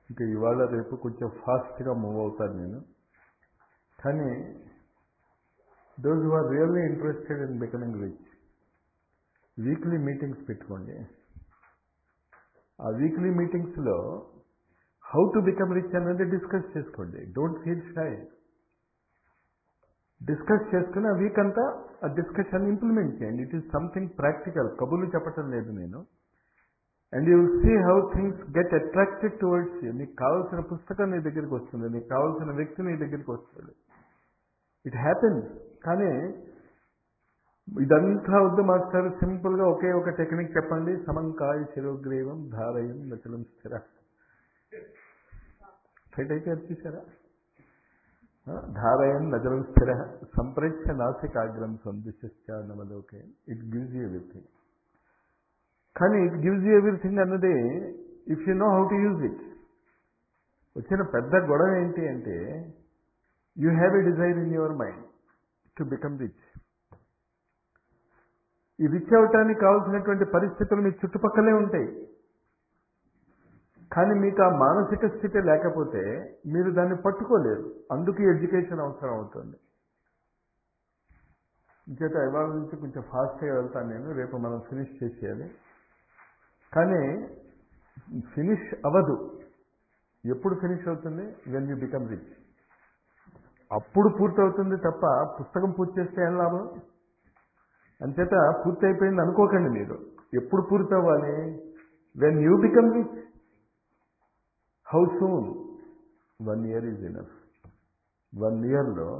ఇంకా ఇవాళ రేపు కొంచెం ఫాస్ట్గా మూవ్ అవుతాను నేను కానీ those who are really interested in becoming rich weekly meetings పెట్టుకోండి ఆ వీక్లీ మీటింగ్స్లో హౌ టు బికమ్ రిచ్ అనేది డిస్కస్ చేసుకోండి డోంట్ ఫీల్ షై డిస్కస్ చేసుకుని ఆ వీక్ అంతా ఆ డిస్కషన్ ఇంప్లిమెంట్ చేయండి ఇట్ ఈస్ సంథింగ్ ప్రాక్టికల్ కబుర్లు చెప్పటం లేదు నేను and you will see how things get attracted towards you నీకు కావాల్సిన పుస్తకం నీ దగ్గరికి వస్తుంది నీకు కావాల్సిన వ్యక్తి నీ దగ్గరికి వస్తాడు ఇట్ హ్యాపెన్స్ కానీ ఇదంతా వద్దు మాస్టర్ సింపుల్గా ఒకే ఒక టెక్నిక్ చెప్పండి సమంకాయ శిరోగ్రీవం ధారయం నచలం స్థిర ఫైట్ అయితే అది చూసారా ధారయం నజరం స్థిర సంప్రేక్ష నాసికాగ్రం సందిశ్చానమలోకే ఇట్ గివ్స్ యూ ఎవ్రీథింగ్ కానీ ఇట్ గివ్స్ యూ ఎవ్రీథింగ్ అన్నది if you know how to use it వచ్చిన పెద్ద గొడవ ఏంటి అంటే you have a desire in your mind to become rich ఈ రిచ్ అవటానికి కావాల్సినటువంటి పరిస్థితులు మీ చుట్టుపక్కలే ఉంటాయి కానీ మీకు ఆ మానసిక స్థితి లేకపోతే మీరు దాన్ని పట్టుకోలేరు అందుకు ఎడ్యుకేషన్ అవసరం అవుతుంది ఇంకేత ఇవాళ నుంచి కొంచెం ఫాస్ట్గా వెళ్తాను నేను రేపు మనం ఫినిష్ చేసేయాలి కానీ ఫినిష్ అవ్వదు ఎప్పుడు ఫినిష్ అవుతుంది వెన్ యూ బికమ్ రిచ్ అప్పుడు పూర్తవుతుంది తప్ప పుస్తకం పూర్తి చేస్తే ఏం లాభం అంచేత పూర్తి అయిపోయింది అనుకోకండి మీరు ఎప్పుడు పూర్తి అవ్వాలి when you become rich how soon one year is enough one ఇయర్లో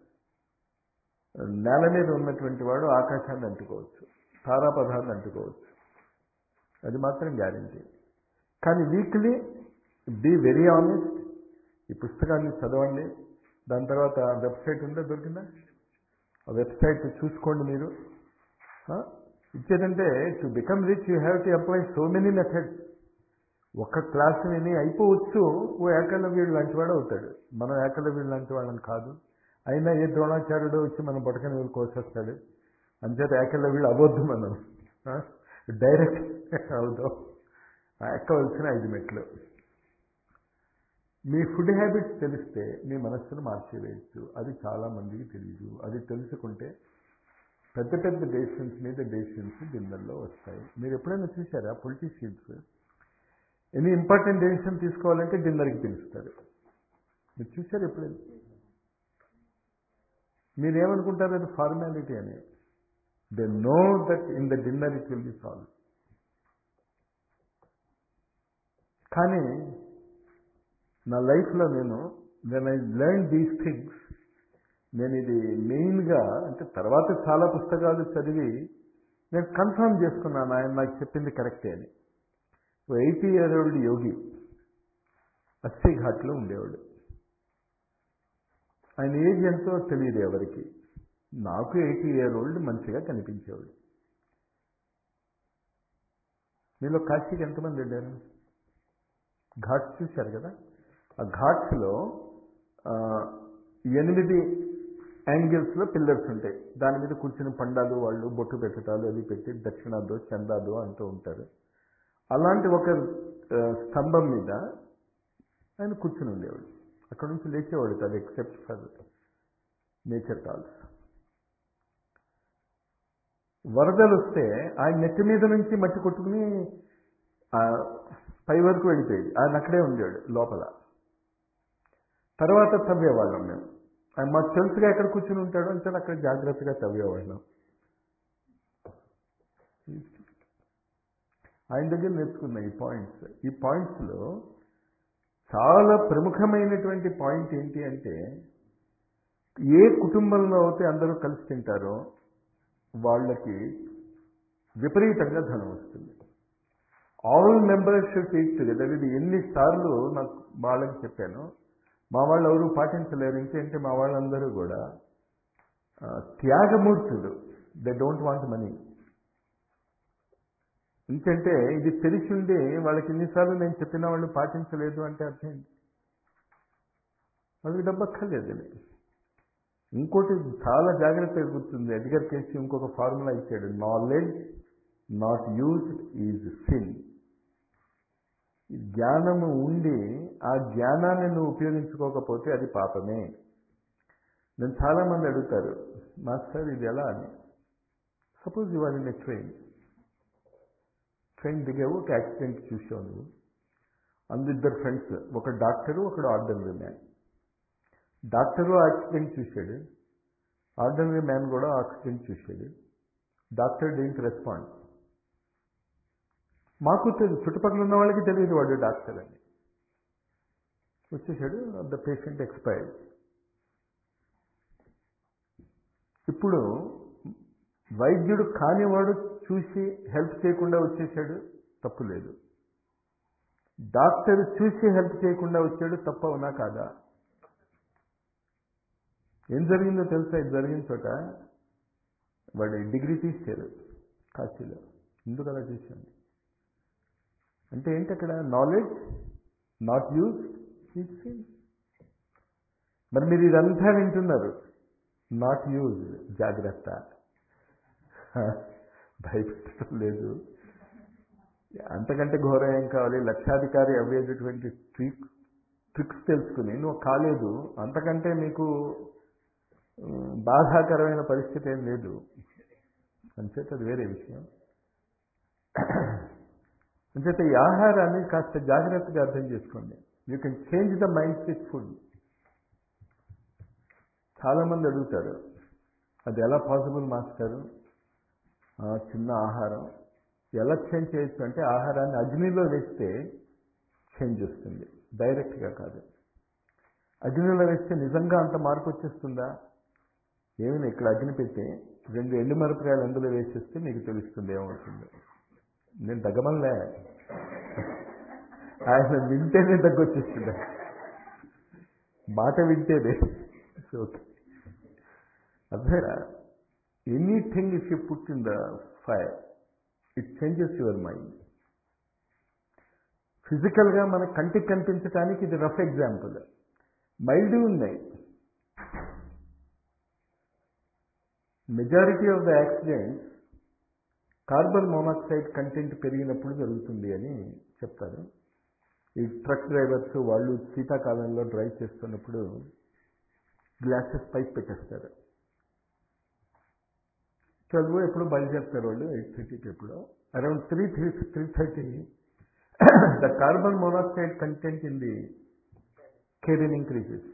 నేల మీద ఉన్నటువంటి వాడు ఆకాశాన్ని అంటుకోవచ్చు తారాపదాన్ని అంటుకోవచ్చు అది మాత్రం గ్యారంటీ కానీ వీక్లీ బీ వెరీ ఆనెస్ట్ ఈ పుస్తకాన్ని చదవండి దాని తర్వాత వెబ్సైట్ ఉందా దొరికిందా ఆ వెబ్సైట్ చూసుకోండి మీరు ఇచ్చేదంటే to become rich you have to apply so many methods ఒక క్లాస్ విని అయిపోవచ్చు ఓ ఏకలవ్యుడు లాంటి వాడు అవుతాడు మనం ఏకలవ్యుడు లాంటి వాళ్ళని కాదు అయినా ఏ ద్రోణాచార్యుడు వచ్చి మనం పట్టుకొని వీళ్ళు కోసేస్తాడు అంచేత ఏకలవ్యుడు అవ్వద్దు మనం డైరెక్ట్ అవుదాం ఎక్కవలసిన ఐదు మెట్లు మీ ఫుడ్ హ్యాబిట్స్ తెలిస్తే మీ మనస్సును మార్చివేయచ్చు అది చాలా మందికి తెలియదు అది తెలుసుకుంటే పెద్ద పెద్ద డెసిషన్స్ మీద డెసిషన్స్ డిన్నర్లో వస్తాయి మీరు ఎప్పుడైనా చూసారా పొలిటీషియన్స్ ఎనీ ఇంపార్టెంట్ డెసిషన్ తీసుకోవాలంటే డిన్నర్కి పిలుస్తారు మీరు చూసారు ఎప్పుడైనా మీరేమనుకుంటారు అది ఫార్మాలిటీ అని they know that in the dinner it will be solve కానీ నా లైఫ్లో నేను when I learn these things నేను ఇది మెయిన్గా అంటే తర్వాత చాలా పుస్తకాలు చదివి నేను కన్ఫర్మ్ చేసుకున్నాను ఆయన నాకు చెప్పింది కరెక్టే అని eighty year old yogi Assi ఘాట్లో ఉండేవాడు ఆయన ఏజ్ ఎంతో తెలియదు ఎవరికి నాకు ఎయిటీ ఇయర్ ఓల్డ్ మంచిగా కనిపించేవాడు మీలో కాశీకి ఎంతమంది వెళ్ళారు ఘాట్స్ చూశారు కదా ఆ ఘాట్స్లో ఎనిమిది యాంగిల్స్లో పిల్లర్స్ ఉంటాయి దాని మీద కూర్చుని పండాలు వాళ్ళు బొట్టు పెట్టడాలు అది పెట్టి దక్షిణాదో చందాదో అంటూ ఉంటారు అలాంటి ఒక స్తంభం మీద ఆయన కూర్చుని ఉండేవాడు అక్కడ నుంచి లేచేవాడు కాదు ఎక్సెప్ట్ ఫర్ నేచర్ కాల్స్ వరదలు వస్తే ఆయన నెత్తి మీద నుంచి మట్టి కొట్టుకుని పై వరకు వెళ్ళిపోయేది ఆయన అక్కడే ఉండేవాడు లోపల తర్వాత తవ్వేవాళ్ళం మేము ఆయన మాకు తెలుసుగా ఎక్కడ కూర్చుని ఉంటాడు అంటే అక్కడ జాగ్రత్తగా తవ్వేవాళ్ళం ఆయన దగ్గర నేర్చుకున్న ఈ పాయింట్స్ ఈ పాయింట్స్లో చాలా ప్రముఖమైనటువంటి పాయింట్ ఏంటి అంటే ఏ కుటుంబంలో అయితే అందరూ కలిసి తింటారో వాళ్ళకి విపరీతంగా ధనం వస్తుంది all members should eat together ఇది ఎన్నిసార్లు నాకు వాళ్ళకి చెప్పాను మా వాళ్ళు ఎవరు పాటించలేరు ఇంకేంటి మా వాళ్ళందరూ కూడా త్యాగమూర్తులు దే డోంట్ వాంట్ మనీ ఎందుకంటే ఇది తెలిసి ఉండి వాళ్ళకి ఎన్నిసార్లు నేను చెప్పిన వాళ్ళు పాటించలేదు అంటే అర్థం ఏంటి వాళ్ళకి డబ్బు అక్కర్లేదు ఇంకోటి చాలా జాగ్రత్తగా గుర్తుంది ఎడ్గర్ కేసి ఇంకొక ఫార్ములా ఇచ్చాడు knowledge not used is sin జ్ఞానము ఉండి ఆ జ్ఞానాన్ని నువ్వు ఉపయోగించుకోకపోతే అది పాపమే నేను చాలామంది అడుగుతారు మాస్టర్ ఇది ఎలా అని suppose you are in a train train దిగావు ఒక యాక్సిడెంట్ చూసావు నువ్వు అందిద్దరు ఫ్రెండ్స్ ఒక డాక్టరు ఒకడు ఆర్డినరీ మ్యాన్ డాక్టరు యాక్సిడెంట్ చూశాడు ఆర్డినరీ మ్యాన్ కూడా యాక్సిడెంట్ చూశాడు డాక్టర్ డీంట్ రెస్పాండ్ మాకు తెలియదు చుట్టుపక్కల ఉన్న వాళ్ళకి తెలియదు వాడు డాక్టర్ అని వచ్చేసాడు ద పేషెంట్ ఎక్స్పైర్డ్ ఇప్పుడు వైద్యుడు కానివాడు చూసి హెల్ప్ చేయకుండా వచ్చేసాడు తప్పు లేదు డాక్టర్ చూసి హెల్ప్ చేయకుండా వచ్చాడు తప్ప అవునా కాదా ఏం జరిగిందో తెలుసా ఇది జరిగిన చోట వాడి డిగ్రీ తీసారు కాశీలో ఎందుకు అలా చేశాను అంటే ఏంటి అక్కడ నాలెడ్జ్ నాట్ యూజ్ మరి మీరు ఇదంతా వింటున్నారు నాట్ యూజ్ జాగ్రత్త భయపెట్టడం లేదు అంతకంటే ఘోరం ఏం కావాలి లక్షాధికారి అవ్వేటటువంటి ట్రిక్ ట్రిక్స్ తెలుసుకుని నువ్వు కాలేదు అంతకంటే మీకు బాధాకరమైన పరిస్థితి ఏం లేదు అంచేత అది వేరే విషయం అంచేత ఈ ఆహారాన్ని కాస్త జాగ్రత్తగా అర్థం చేసుకోండి you can change the mindset food చాలామంది అడుగుతారు అది ఎలా పాసిబుల్ మాస్టారు చిన్న ఆహారం ఎలా చేంజ్ చేయొచ్చు అంటే ఆహారాన్ని అగ్నిలో వేస్తే చేంజ్ వస్తుంది డైరెక్ట్గా కాదు అగ్నిలో వేస్తే నిజంగా అంత మార్పు వచ్చేస్తుందా ఏమైనా ఇక్కడ అగ్ని పెట్టి రెండు ఎండు మిరపకాయలు అందులో వేసేస్తే మీకు తెలుస్తుంది ఏమవుతుందో నేను దగ్గమలే ఆయన వింటేనే దగ్గొచ్చేస్తుంది మాట వింటేనే ఓకే అదే anything if you put in the fire it changes your mind ఫిజికల్గా మన కంటికి కనిపించడానికి ఇది రఫ్ ఎగ్జాంపుల్ మైల్డ్ ఉన్నాయి majority of the accidents carbon monoxide content పెరిగినప్పుడు జరుగుతుంది అని చెప్తారు ఈ ట్రక్ డ్రైవర్స్ వాళ్ళు శీతాకాలంలో డ్రైవ్ చేస్తున్నప్పుడు గ్లాసెస్ పైప్ పెట్టేస్తారు చదువు ఎప్పుడు బయలుదేరుతారు వాళ్ళు ఎయిట్ థర్టీకి ఎప్పుడు around three three three thirty the carbon monoxide content in the car increases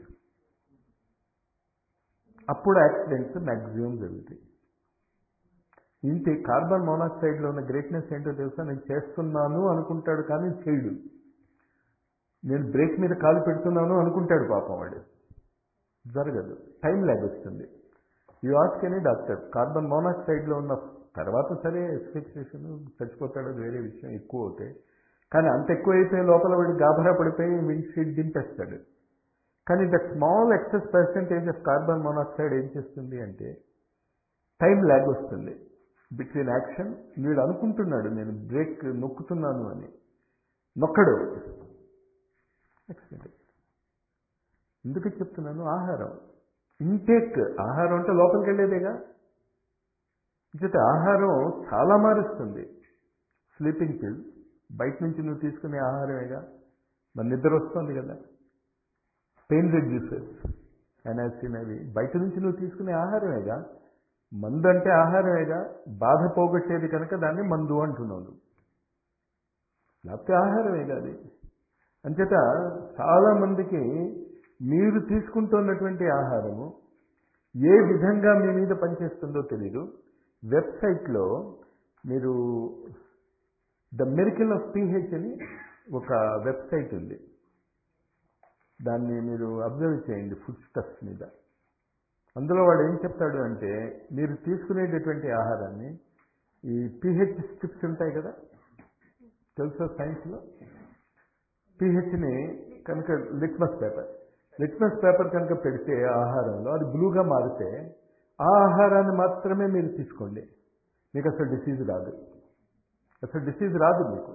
అప్పుడు యాక్సిడెంట్స్ మ్యాక్సిమం జరుగుతాయి ఇంటి కార్బన్ మోనాక్సైడ్లో ఉన్న గ్రేట్నెస్ ఏంటో తెలుసా నేను చేస్తున్నాను అనుకుంటాడు కానీ చేయడు నేను బ్రేక్ మీద కాలు పెడుతున్నాను అనుకుంటాడు పాపం వాడు జరగదు టైం ల్యాగ్ వస్తుంది you ask any doctor carbon మోనాక్సైడ్లో ఉన్న తర్వాత సరే ఎక్స్పెక్టేషన్ చచ్చిపోతాడు అది వేరే విషయం ఎక్కువ అవుతాయి కానీ అంత ఎక్కువ అయిపోయి లోపల వాడి గాభరా పడిపోయి విండ్ షీట్ దింపేస్తాడు కానీ the small excess percentage of carbon monoxide ఏం చేస్తుంది అంటే టైం ల్యాగ్ వస్తుంది బిట్వీన్ యాక్షన్ వీడు అనుకుంటున్నాడు నేను బ్రేక్ నొక్కుతున్నాను అని నొక్కడు యాక్సిడెంట్ ఎందుకు చెప్తున్నాను ఆహారం ఇంటేక్ ఆహారం అంటే లోపలికి వెళ్ళేదేగా చేత ఆహారం చాలా మారుస్తుంది స్లీపింగ్ పిల్ బయట నుంచి నువ్వు తీసుకునే ఆహారమేగా మరి నిద్ర వస్తుంది కదా పెయిన్ రెడ్యూసర్స్ ఎనాసిన్ అవి బయట నుంచి నువ్వు తీసుకునే ఆహారమేగా మందు అంటే ఆహారమేగా బాధ పోగొట్టేది కనుక దాన్ని మందు అంటున్నావు లేకపోతే ఆహారమేగా అది అంచేత చాలామందికి మీరు తీసుకుంటున్నటువంటి ఆహారము ఏ విధంగా మీ మీద పనిచేస్తుందో తెలీదు వెబ్సైట్లో మీరు ద మెరికల్ ఆఫ్ పీహెచ్ అని ఒక వెబ్సైట్ ఉంది దాన్ని మీరు అబ్జర్వ్ చేయండి ఫుడ్ స్టఫ్స్ మీద అందులో వాడు ఏం చెప్తాడు అంటే మీరు తీసుకునేటటువంటి ఆహారాన్ని ఈ పీహెచ్ స్ట్రిప్స్ ఉంటాయి కదా తెలుసా సైన్స్లో పీహెచ్ని కనుక లిట్మస్ పేపర్ లిట్మస్ పేపర్ కనుక పెడితే ఆహారంలో అది బ్లూగా మారితే ఆ ఆహారాన్ని మాత్రమే మీరు తీసుకోండి మీకు అసలు డిసీజ్ రాదు అసలు డిసీజ్ రాదు మీకు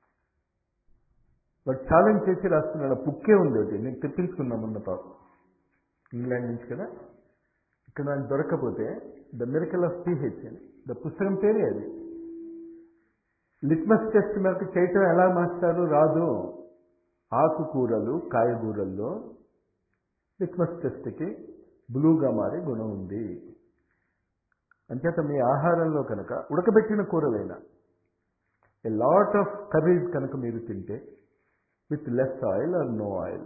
బట్ ఛాలెంజ్ చేసి రాస్తున్నాడు పుక్కే ఉంది ఒకటి నేను తెప్పించుకున్నాం ఉన్న పాపం ఇంగ్లాండ్ నుంచి కదా ఇక్కడ నాకు దొరకకపోతే ద మిరకల్ ఆఫ్ పీహెచ్ అని ద పుస్తకం పేరే అది లిట్మస్ టెస్ట్ మనకి చేయటం ఎలా మాస్టారు రాదు ఆకుకూరలు కాయగూరల్లో లిట్మస్ టెస్ట్కి బ్లూగా మారే గుణం ఉంది అంచేత మీ ఆహారంలో కనుక ఉడకబెట్టిన కూరలైనా ఏ లాట్ ఆఫ్ కర్రీస్ కనుక మీరు తింటే with less oil or no oil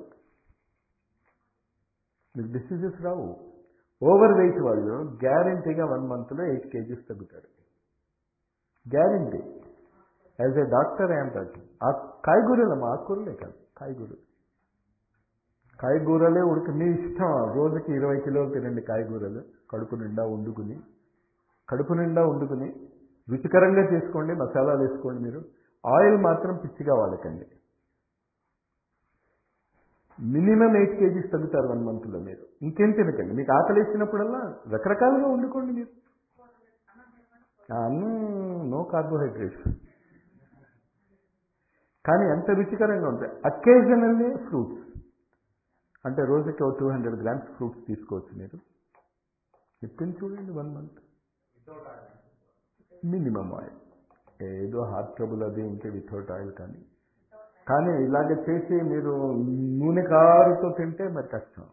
మీకు డిసీజెస్ రావు ఓవర్ వెయిట్ వాళ్ళు గ్యారంటీగా వన్ మంత్లో ఎయిట్ కేజీస్ తగ్గుతారు guarantee as a doctor I'm talking ఆ కాయగూరలు ఆకుకూరలే కాదు కాయగూరలు కాయగూరలే ఉడికి మీ ఇష్టం రోజుకి ఇరవై కిలోలు తినండి కాయగూరలు కడుపు నిండా వండుకుని కడుపు నిండా వండుకుని రుచికరంగా చేసుకోండి మసాలాలు వేసుకోండి మీరు ఆయిల్ మాత్రం పిచ్చిగా వాడకండి మినిమం ఎయిట్ కేజీస్ తగ్గుతారు వన్ మంత్లో మీరు ఇంకేం తినకండి మీకు ఆకలి వేసినప్పుడల్లా రకరకాలుగా వండుకోండి మీరు అన్నం నో కార్బోహైడ్రేట్స్ కానీ ఎంత రుచికరంగా ఉంటాయి అకేజనల్లీ ఫ్రూట్స్ అంటే రోజుకి ఒక టూ హండ్రెడ్ గ్రామ్స్ ఫ్రూట్స్ తీసుకోవచ్చు మీరు చెప్పింది చూడండి వన్ మంత్ మినిమం ఆయిల్ ఏదో హార్ట్ ట్రబుల్ అది ఉంటే వితౌట్ ఆయిల్ కానీ కానీ ఇలాగ చేసి మీరు నూనె కారుతో తింటే మరి కష్టం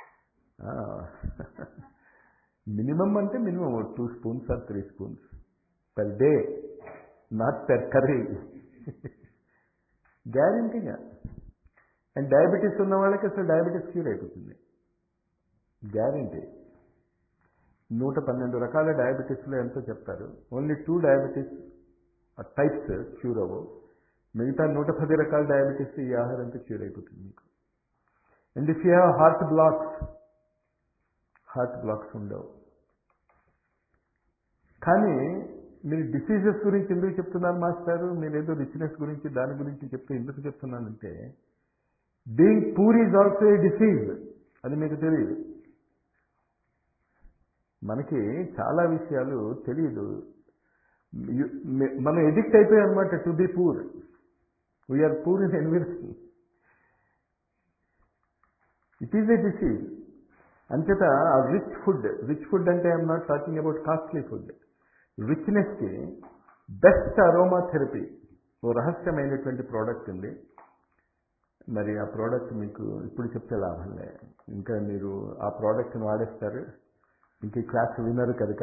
మినిమం అంటే minimum two spoons or three spoons per day not per curry గ్యారంటీగా అండ్ డయాబెటీస్ ఉన్న వాళ్ళకి అసలు డయాబెటీస్ క్యూర్ అయిపోతుంది గ్యారంటీ నూట పన్నెండు రకాల డయాబెటీస్లో ఎంతో చెప్తారు only two diabetes types cure అవ్వవు మిగతా నూట పది రకాల డయాబెటీస్ ఈ ఆహారంతో క్యూర్ అయిపోతుంది మీకు and if you have heart blocks heart blocks ఉండవు కానీ మీరు డిసీజెస్ గురించి ఎందుకు చెప్తున్నారు మాస్టారు మీరు ఏదో రిచ్నెస్ గురించి దాని గురించి చెప్తే ఎందుకు చెప్తున్నానంటే being poor is also a disease అది మీకు తెలియదు మనకి చాలా విషయాలు తెలియదు మనం ఎడిక్ట్ అయిపోయాం అనమాట to be poor we're poor in environ it is a disease అంచేత ఆ రిచ్ ఫుడ్ రిచ్ ఫుడ్ అంటే I'm not talking about costly food రిచ్నెస్కి బెస్ట్ అరోమా థెరపీ ఓ రహస్యమైనటువంటి ప్రోడక్ట్ ఉంది మరి ఆ ప్రోడక్ట్ మీకు ఇప్పుడు చెప్తే లాభం లే ఇంకా మీరు ఆ ప్రోడక్ట్ని వాడేస్తారు ఇంక ఈ క్లాస్ వినరు కనుక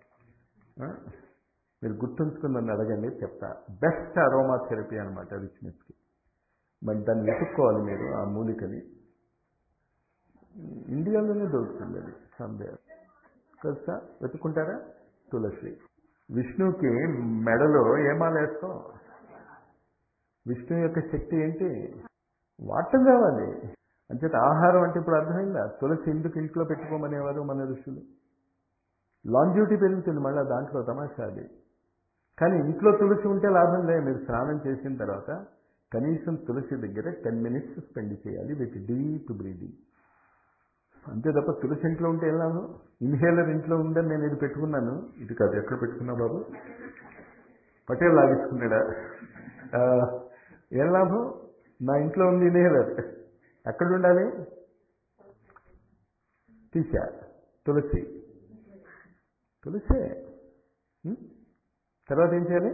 మీరు గుర్తుంచుకుని నన్ను అడగండి చెప్తా బెస్ట్ అరోమా థెరపీ అనమాట రిచ్నెస్కి మరి దాన్ని వెతుక్కోవాలి మీరు ఆ మూలికని ఇండియాలోనే దొరుకుతుంది అది సందేహం తెలుసా వెతుక్కుంటారా తులసి విష్ణువుకి మెడలో ఏమాల వేస్తాం విష్ణువు యొక్క శక్తి ఏంటి వాటం కావాలి అంచేత ఆహారం అంటే ఇప్పుడు అర్థమైందా తులసి ఎందుకు ఇంట్లో పెట్టుకోమనేవారు మన ఋషులు లాంగ్యూటీ పెరుగుతుంది మళ్ళీ దాంట్లో తమాషా అది కానీ ఇంట్లో తులసి ఉంటే లాభం లేదు మీరు స్నానం చేసిన తర్వాత కనీసం తులసి దగ్గర టెన్ మినిట్స్ స్పెండ్ చేయాలి విత్ డీప్ బ్రీదింగ్ అంతే తప్ప తులసి ఇంట్లో ఉంటే ఏం లాభం ఇన్హేలర్ ఇంట్లో ఉందని నేను ఇది పెట్టుకున్నాను ఇది కాదు ఎక్కడ పెట్టుకున్నా బాబు పటేల్ లాగించుకున్నాడా ఏం లాభం నా ఇంట్లో ఉంది ఇన్హేలర్ ఎక్కడ ఉండాలి తీసా తులసి తులసే తర్వాత ఏం చేయాలి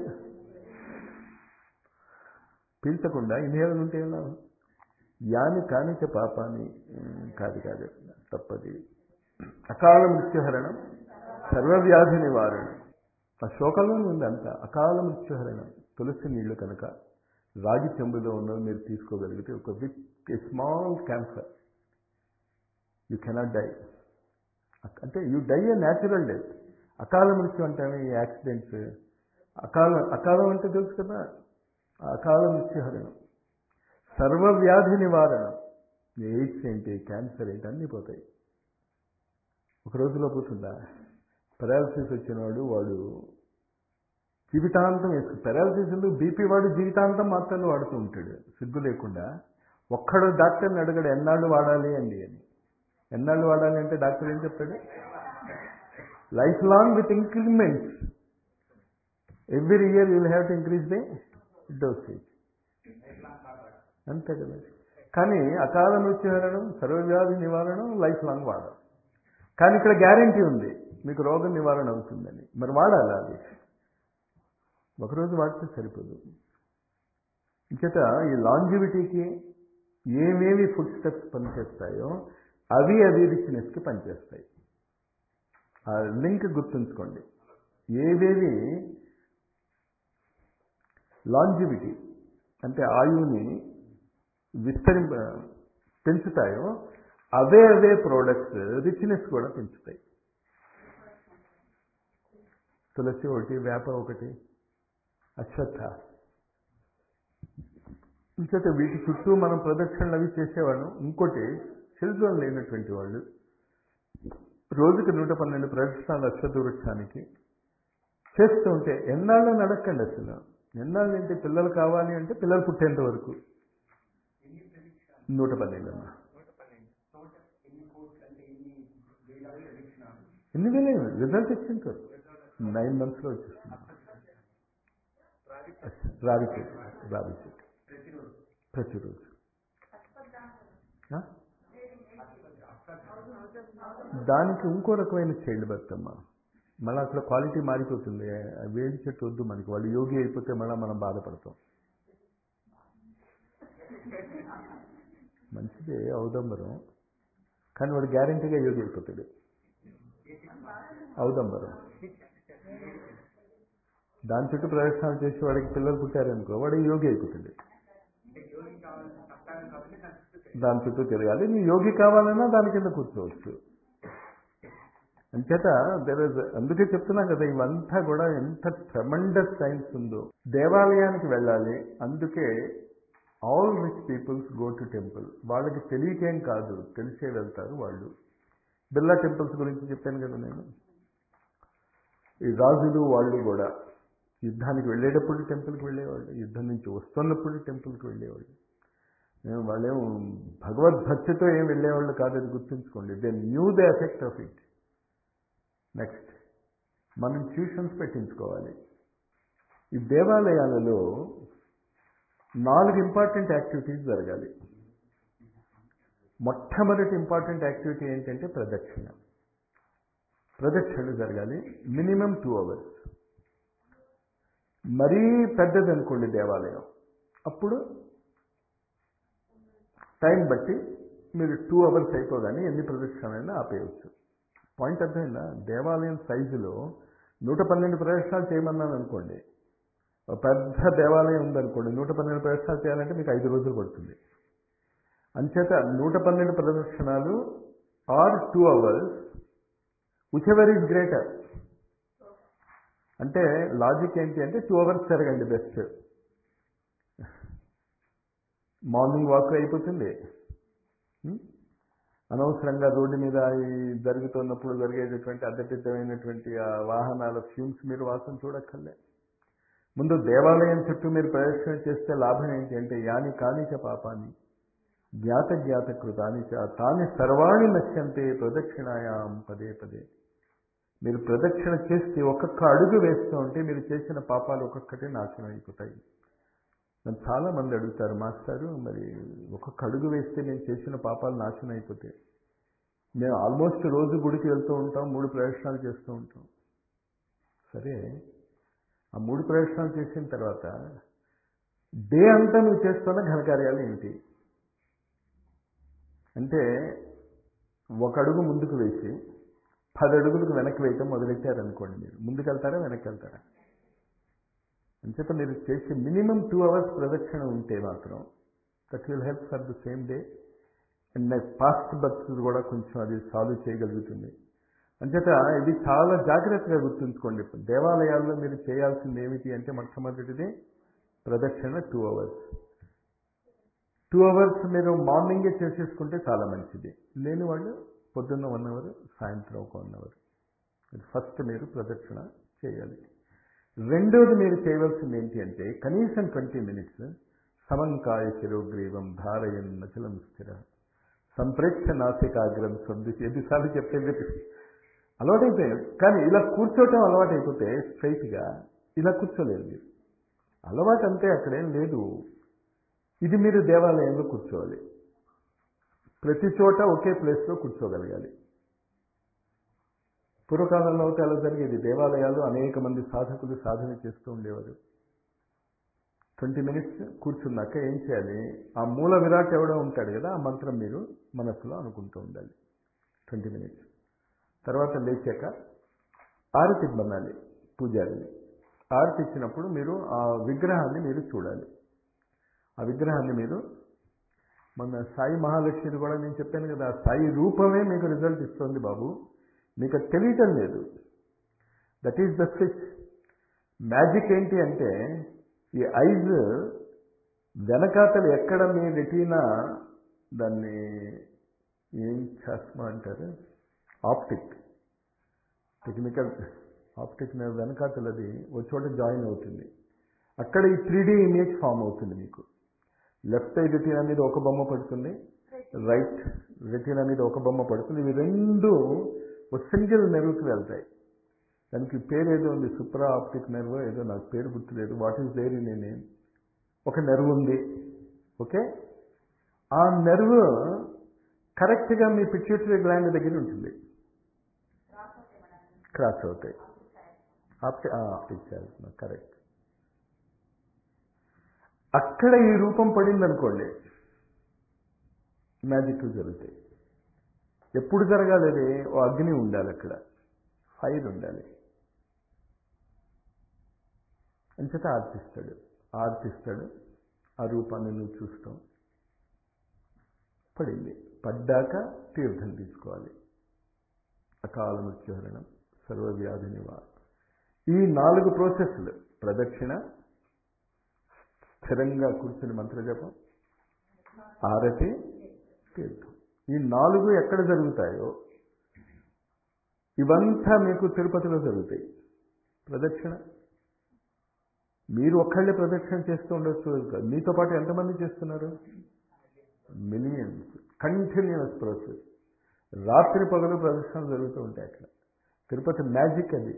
పీల్చకుండా ఇన్హేలర్ ఉంటే ఏం లాభం యాని కానిచ పాపాని కాదు కాదు తప్పది అకాల మృత్యుహరణం సర్వవ్యాధి నివారణ ఆ శోకంలోనే ఉంది అంత అకాల మృత్యుహరణం తులసి నీళ్లు కనుక రాగి చెంబులో ఉన్నది మీరు తీసుకోగలిగితే ఒక big a small cancer you cannot die అంటే you die a natural death అకాల మృత్యు అంటే ఈ యాక్సిడెంట్స్ అకాల అకాలం అంటే తెలుసు కదా అకాల మృత్యుహరణం సర్వవ్యాధి నివారణ ఎయిడ్స్ ఏంటి క్యాన్సర్ ఏంటి అన్నీ పోతాయి ఒక రోజులో పోతుందా పెరాలసిస్ వచ్చినవాడు వాడు జీవితాంతం వేసు పెరాలసిస్ ఎందుకు బీపీ వాడు జీవితాంతం మాత్రలు వాడుతూ ఉంటాడు సిగ్గు లేకుండా ఒక్కడు డాక్టర్ని అడగడు ఎన్నాళ్ళు వాడాలి అండి అని ఎన్నాళ్ళు వాడాలి అంటే డాక్టర్ ఏం చెప్తాడు life long with increments every year will have to increase the dosage అంతే కదా కానీ అకాల మృత్యుహరణం సర్వవ్యాధి నివారణం లైఫ్ లాంగ్ వాడాలి కానీ ఇక్కడ గ్యారంటీ ఉంది మీకు రోగ నివారణ అవుతుందని మరి వాడాలి అది ఒకరోజు వాడితే సరిపోదు ఇంచేత ఈ లాంజివిటీకి ఏమేమి ఫుడ్ స్టెప్స్ పనిచేస్తాయో అవి అవి రిచ్నెస్కి పనిచేస్తాయి ఆ లింక్ గుర్తుంచుకోండి ఏవేవి లాంజివిటీ అంటే ఆయువుని విస్తరింప పెంచుతాయో అవే అవే ప్రోడక్ట్స్ రిచ్నెస్ కూడా పెంచుతాయి తులసి ఒకటి వేప ఒకటి అశ్వత్థ ఇంకైతే వీటి చుట్టూ మనం ప్రదక్షిణలు అవి చేసేవాళ్ళం ఇంకోటి చిల్డ్రన్ లేనటువంటి వాళ్ళు రోజుకి నూట పన్నెండు ప్రదక్షిణాలు అశ్వత్థ వృక్షానికి చేస్తూ ఉంటే ఎన్నాళ్ళు నడకండి అసలు ఎన్నాళ్ళు ఏంటి పిల్లలు కావాలి అంటే పిల్లలు పుట్టేంత వరకు నూట పన్నెండు అన్న ఎన్ని వేలే రిజల్ట్ ఇచ్చింటారు నైన్ మంత్స్లో వచ్చేస్తుంది రావి చెట్టు రావి చెట్టు ప్రతిరోజు ఆ? దానికి ఇంకో రకమైన చైల్డ్ బర్త్ అమ్మా మళ్ళీ అక్కడ క్వాలిటీ మారిపోతుంది ఆ వేడి చెట్టు వద్దు మనకి వాళ్ళు యోగి అయిపోతే మళ్ళీ మనం బాధపడతాం మంచిదే ఔదంబరం కానీ వాడు గ్యారంటీగా యోగి అయిపోతాడు ఔదంబరం దాని చుట్టూ ప్రదర్శనలు చేసి వాడికి పిల్లలు పుట్టారనుకో వాడు యోగి అయిపోతుంది దాని చుట్టూ తిరగాలి నీ యోగి కావాలన్నా దాని కింద కూర్చోవచ్చు అంచేత దెర్ ఇస్ అందుకే చెప్తున్నాం కదా ఇవంతా కూడా ఎంత ట్రమండస్ సైన్స్ ఉందో దేవాలయానికి వెళ్ళాలి అందుకే all rich peoples go to temple వాళ్ళకి తెలియకేం కాదు తెలిసే వెళ్తారు వాళ్ళు బిర్లా టెంపుల్స్ గురించి చెప్పాను కదా నేను ఈ రాజులు వాళ్ళు కూడా యుద్ధానికి వెళ్ళేటప్పుడు టెంపుల్కి వెళ్ళేవాళ్ళు యుద్ధం నుంచి వస్తున్నప్పుడు టెంపుల్కి వెళ్ళేవాళ్ళు మేము వాళ్ళేం భగవద్భక్తితో ఏం వెళ్ళేవాళ్ళు కాదు అది గుర్తుంచుకోండి they knew the effect of it next మనం ట్యూషన్స్ పెట్టించుకోవాలి ఈ దేవాలయాలలో నాలుగు ఇంపార్టెంట్ యాక్టివిటీస్ జరగాలి మొట్టమొదటి ఇంపార్టెంట్ యాక్టివిటీ ఏంటంటే ప్రదక్షిణ ప్రదక్షిణలు జరగాలి మినిమం టూ అవర్స్ మరీ పెద్దది అనుకోండి దేవాలయం అప్పుడు టైం బట్టి మీరు టూ అవర్స్ అయిపోగానే ఎన్ని ప్రదక్షిణలైనా ఆపేయవచ్చు పాయింట్ అర్థమైందా దేవాలయం సైజులో నూట పన్నెండు ప్రదక్షిణాలు చేయమన్నాను అనుకోండి ఒక పెద్ద దేవాలయం ఉందనుకోండి నూట పన్నెండు ప్రదక్షిణాలు చేయాలంటే మీకు ఐదు రోజులు పడుతుంది అంచేత నూట పన్నెండు ప్రదక్షిణాలు or two hours whichever is greater అంటే లాజిక్ ఏంటి అంటే టూ అవర్స్ జరగండి బెస్ట్ మార్నింగ్ వాక్ అయిపోతుంది ఉం? అనవసరంగా రోడ్డు మీద ఈ జరుగుతున్నప్పుడు జరిగేటటువంటి అద్దెపిద్దమైనటువంటి ఆ వాహనాల ఫ్యూమ్స్ మీరు వాసన చూడక్కర్లే ముందు దేవాలయం చుట్టూ మీరు ప్రదర్శన చేస్తే లాభం ఏంటి అంటే యాని కానిచ పాపాన్ని జ్ఞాత జ్ఞాత కృతాని చ తాని సర్వాణి నశ్యంతే ప్రదక్షిణాయాం పదే పదే మీరు ప్రదక్షిణ చేస్తే ఒక్కొక్క అడుగు వేస్తూ ఉంటే మీరు చేసిన పాపాలు ఒక్కొక్కటే నాశనం అయిపోతాయి నన్ను చాలా మంది అడుగుతారు మాస్టారు మరి ఒక్కొక్క అడుగు వేస్తే నేను చేసిన పాపాలు నాశనం అయిపోతాయి మేము ఆల్మోస్ట్ రోజు గుడికి వెళ్తూ ఉంటాం మూడు ప్రదక్షిణాలు చేస్తూ ఉంటాం సరే ఆ మూడు ప్రదక్షిణాలు చేసిన తర్వాత డే అంతా నువ్వు చేస్తున్న ఘనకార్యాలు ఏంటి అంటే ఒక అడుగు ముందుకు వేసి పది అడుగులకు వెనక్కి వేయటం మొదలెట్టారనుకోండి మీరు ముందుకు వెళ్తారా వెనక్కి వెళ్తారా అంచేత మీరు చేసే మినిమం టూ అవర్స్ ప్రదక్షిణ ఉంటే మాత్రం that will help for the same day and past births కూడా కొంచెం అది సాల్వ్ చేయగలుగుతుంది అంచేత ఇది చాలా జాగ్రత్తగా గుర్తుంచుకోండి దేవాలయాల్లో మీరు చేయాల్సింది ఏమిటి అంటే మొట్టమొదటిది ప్రదక్షిణ టూ అవర్స్ టూ అవర్స్ మీరు మార్నింగే చేసేసుకుంటే చాలా మంచిది లేని వాళ్ళు పొద్దున్న వన్ అవర్ సాయంత్రం ఒక వన్ అవర్ ఫస్ట్ మీరు ప్రదక్షిణ చేయాలి రెండోది మీరు చేయవలసింది ఏంటి అంటే కనీసం ట్వంటీ మినిట్స్ సమంకాయ శిరోగ్రీవం ధారయన్ నచలం స్థిర సంప్రేక్ష నాసికాగ్రం శబ్ది ఎన్నిసార్లు చెప్తే మీరు అలవాటైపోయారు కానీ ఇలా కూర్చోవటం అలవాటైపోతే స్ట్రైట్గా ఇలా కూర్చోలేదు మీరు అలవాటు అంతే అక్కడేం లేదు ఇది మీరు దేవాలయంలో కూర్చోవాలి ప్రతి చోట ఒకే ప్లేస్లో కూర్చోగలగాలి పూర్వకాలంలో అయితే అలా జరిగేది దేవాలయాలు అనేక మంది సాధకులు సాధన చేస్తూ ఉండేవారు ట్వంటీ మినిట్స్ కూర్చున్నాక ఏం చేయాలి ఆ మూల విరాట్ ఎవడో ఉంటాడు కదా ఆ మంత్రం మీరు మనస్సులో అనుకుంటూ ఉండాలి ట్వంటీ మినిట్స్ తర్వాత లేచాక ఆరతి ఇవ్వనాలి పూజారిని ఆరతి ఇచ్చినప్పుడు మీరు ఆ విగ్రహాన్ని మీరు చూడాలి ఆ విగ్రహాన్ని మీరు మన సాయి మహాలక్ష్మిది కూడా నేను చెప్పాను కదా ఆ సాయి రూపమే మీకు రిజల్ట్ ఇస్తుంది బాబు మీకు అది తెలియటం లేదు that is the switch magic ఏంటి అంటే ఈ ఐజ్ వెనకాతలు ఎక్కడ మీ రెటీనా దాన్ని ఏం చేస్మా అంటారు ఆప్టిక్ టెక్నికల్ ఆప్టిక్ వెనకాతలు అది ఒక చోట జాయిన్ అవుతుంది అక్కడ ఈ త్రీ ఇమేజ్ ఫామ్ అవుతుంది మీకు లెఫ్ట్ సైడ్ రెటీనా మీద ఒక బొమ్మ పడుతుంది రైట్ రెటీనా మీద ఒక బొమ్మ పడుతుంది ఇవి రెండు ఒక సింగిల్ నెర్వ్కి వెళ్తాయి దానికి పేరు ఏదో ఉంది సుప్రా ఆప్టిక్ నెర్వ్ ఏదో నాకు పేరు గుర్తులేదు what is there in name ఒక నెర్వ్ ఉంది ఓకే ఆ నెర్వ్ కరెక్ట్గా మీ పిట్యూటరీ గ్లాండ్ దగ్గర ఉంటుంది క్రాస్ అవుతాయి ఆప్టి ఆప్టిక్ చేయాల్సిన కరెక్ట్ అక్కడ ఈ రూపం పడింది అనుకోండి మ్యాజిక్ జరుగుతాయి ఎప్పుడు జరగాలి అది ఓ అగ్ని ఉండాలి అక్కడ ఫైర్ ఉండాలి అంచేత ఆర్తిస్తాడు ఆర్తిస్తాడు ఆ రూపాన్ని నువ్వు చూస్తాం పడింది పడ్డాక తీర్థం తీసుకోవాలి అకాల మృత్యుహరణం సర్వవ్యాధి నివారణ ఈ నాలుగు ప్రాసెస్లు ప్రదక్షిణ స్థిరంగా కూర్చుని మంత్రజపం ఆరతి తీర్థం ఈ నాలుగు ఎక్కడ జరుగుతాయో ఇవంతా మీకు తిరుపతిలో జరుగుతాయి ప్రదక్షిణ మీరు ఒక్కళ్ళే ప్రదక్షిణ చేస్తూ ఉండొచ్చు కాదు మీతో పాటు ఎంతమంది చేస్తున్నారు మిలియన్స్ కంటిన్యూస్ ప్రాసెస్ రాత్రి పగలు ప్రదక్షిణలు జరుగుతూ ఉంటాయి అక్కడ తిరుపతి మ్యాజిక్ అది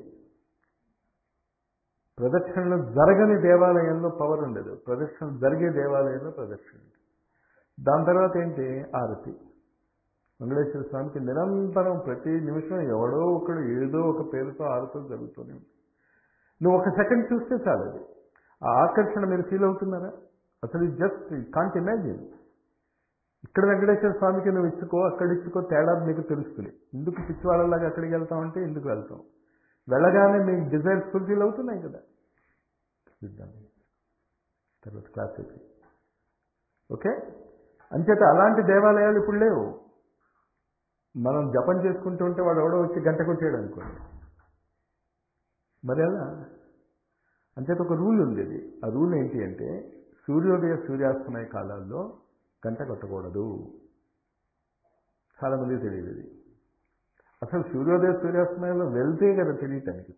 ప్రదక్షిణలు జరగని దేవాలయంలో పవర్ ఉండదు ప్రదక్షిణ జరిగే దేవాలయంలో ప్రదక్షిణ ఉంటుంది దాని తర్వాత ఏంటి ఆరతి వెంకటేశ్వర స్వామికి నిరంతరం ప్రతి నిమిషం ఎవడో ఒకడు ఏదో ఒక పేరుతో ఆరతులు జరుగుతూనే ఉంటుంది నువ్వు ఒక సెకండ్ చూస్తే చాలు అది ఆ ఆకర్షణ మీరు ఫీల్ అవుతున్నారా అసలు జస్ట్ కాంట్ ఇమాజిన్ ఇక్కడ వెంకటేశ్వర స్వామికి నువ్వు ఇచ్చుకో అక్కడ ఇచ్చుకో తేడా మీకు తెలుస్తుంది ఎందుకు పిచ్చివాళ్ళలాగా అక్కడికి వెళ్తాం అంటే ఎందుకు వెళ్తాం వెళ్ళగానే మీ డిజైర్స్ ఫుల్ఫిల్ అవుతున్నాయి కదా చూద్దాం తర్వాత క్లాస్ అయితే ఓకే అంచేత అలాంటి దేవాలయాలు ఇప్పుడు లేవు మనం జపం చేసుకుంటూ ఉంటే వాడు ఎవడో వచ్చి గంట కొట్టాడు అనుకోండి మరి ఎలా అంచేత ఒక రూల్ ఉండేది ఆ రూల్ ఏంటి అంటే సూర్యోదయ సూర్యాస్తమయ కాలాల్లో గంట కొట్టకూడదు చాలామంది తెలియదు ఇది అసలు సూర్యోదయ సూర్యాస్తమయంలో వెళ్తే కదా తెలియటానికి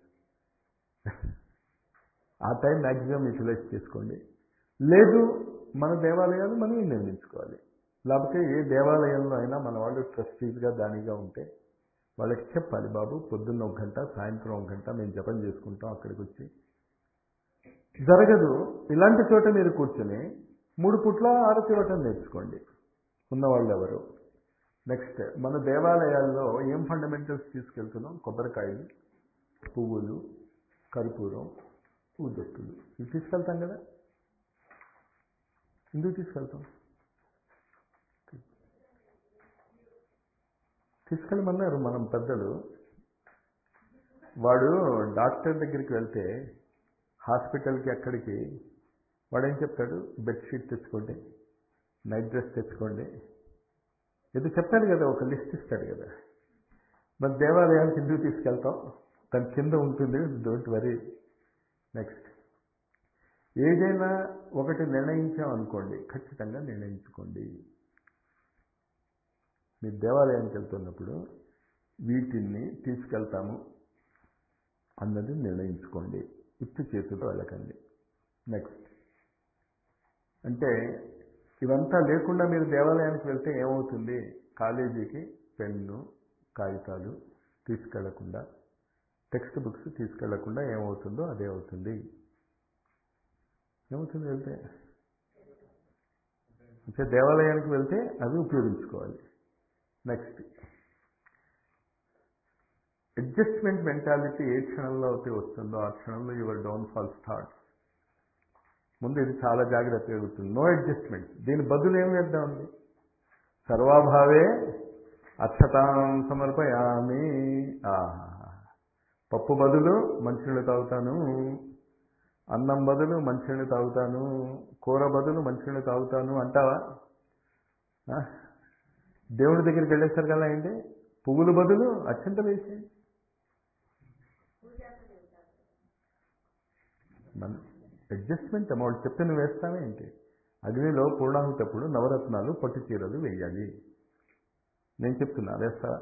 ఆ టైం మ్యాక్సిమం యూటిలైజ్ చేసుకోండి లేదు మన దేవాలయాలు మనం నిర్మించుకోవాలి లేకపోతే ఏ దేవాలయంలో అయినా మన వాళ్ళు ట్రస్టీస్గా దానిగా ఉంటే వాళ్ళకి చెప్పాలి బాబు పొద్దున్న ఒక గంట సాయంత్రం ఒక గంట మేము జపం చేసుకుంటాం అక్కడికి వచ్చి జరగదు ఇలాంటి చోట మీరు కూర్చొని మూడు పుట్ల ఆరతి ఇవ్వటం నేర్చుకోండి ఉన్నవాళ్ళు ఎవరు నెక్స్ట్ మన దేవాలయాల్లో ఏం ఫండమెంటల్స్ తీసుకెళ్తున్నాం కొబ్బరికాయలు పువ్వులు కర్పూరం పూదొత్తులు ఇవి తీసుకెళ్తాం కదా ఎందుకు తీసుకెళ్తాం తీసుకెళ్ళమన్నారు మనం పెద్దలు వాడు డాక్టర్ దగ్గరికి వెళ్తే హాస్పిటల్కి అక్కడికి వాడు ఏం చెప్తాడు బెడ్షీట్ తెచ్చుకోండి నైట్ డ్రెస్ తెచ్చుకోండి ఇది చెప్తాడు కదా ఒక లిస్ట్ ఇస్తాడు కదా మరి దేవాలయానికి ఎందుకు తీసుకెళ్తాం దాని కింద ఉంటుంది డోంట్ వరీ నెక్స్ట్ ఏదైనా ఒకటి నిర్ణయించాం అనుకోండి ఖచ్చితంగా నిర్ణయించుకోండి మీరు దేవాలయానికి వెళ్తున్నప్పుడు వీటిని తీసుకెళ్తాము అన్నది నిర్ణయించుకోండి ఉత్తి చేతితో వెళ్ళకండి నెక్స్ట్ అంటే ఇవంతా లేకుండా మీరు దేవాలయానికి వెళ్తే ఏమవుతుంది కాలేజీకి పెన్ను కాగితాలు తీసుకెళ్లకుండా టెక్స్ట్ బుక్స్ తీసుకెళ్లకుండా ఏమవుతుందో అదే అవుతుంది ఏమవుతుంది వెళ్తే అంటే దేవాలయానికి వెళ్తే అవి ఉపయోగించుకోవాలి నెక్స్ట్ అడ్జస్ట్మెంట్ మెంటాలిటీ ఏ క్షణంలో అయితే వస్తుందో ఆ క్షణంలో యువర్ డౌన్ ఫాల్ స్టార్ట్ ముందు ఇది చాలా జాగ్రత్తగా గుర్తుంది నో అడ్జస్ట్మెంట్ దీని బదులు ఏం వేద్దాం ఉంది సర్వాభావే అక్షతాం సమర్పయామి ఆహా పప్పు బదులు మంచినీళ్ళు తాగుతాను అన్నం బదులు మంచినీళ్ళు తాగుతాను కూర బదులు మంచినీళ్ళు తాగుతాను అంటావా ఆ? దేవుడి దగ్గరికి వెళ్ళేసరికి అలా ఏంటి పువ్వుల బదులు అత్యంతలు వేసి మన అడ్జస్ట్మెంట్ అమౌంట్ చెప్తే నువ్వు వేస్తావే ఏంటి అగ్నిలో పూర్ణాహుతప్పుడు నవరత్నాలు పట్టు చీరలు వేయాలి నేను చెప్తున్నా వేస్తావా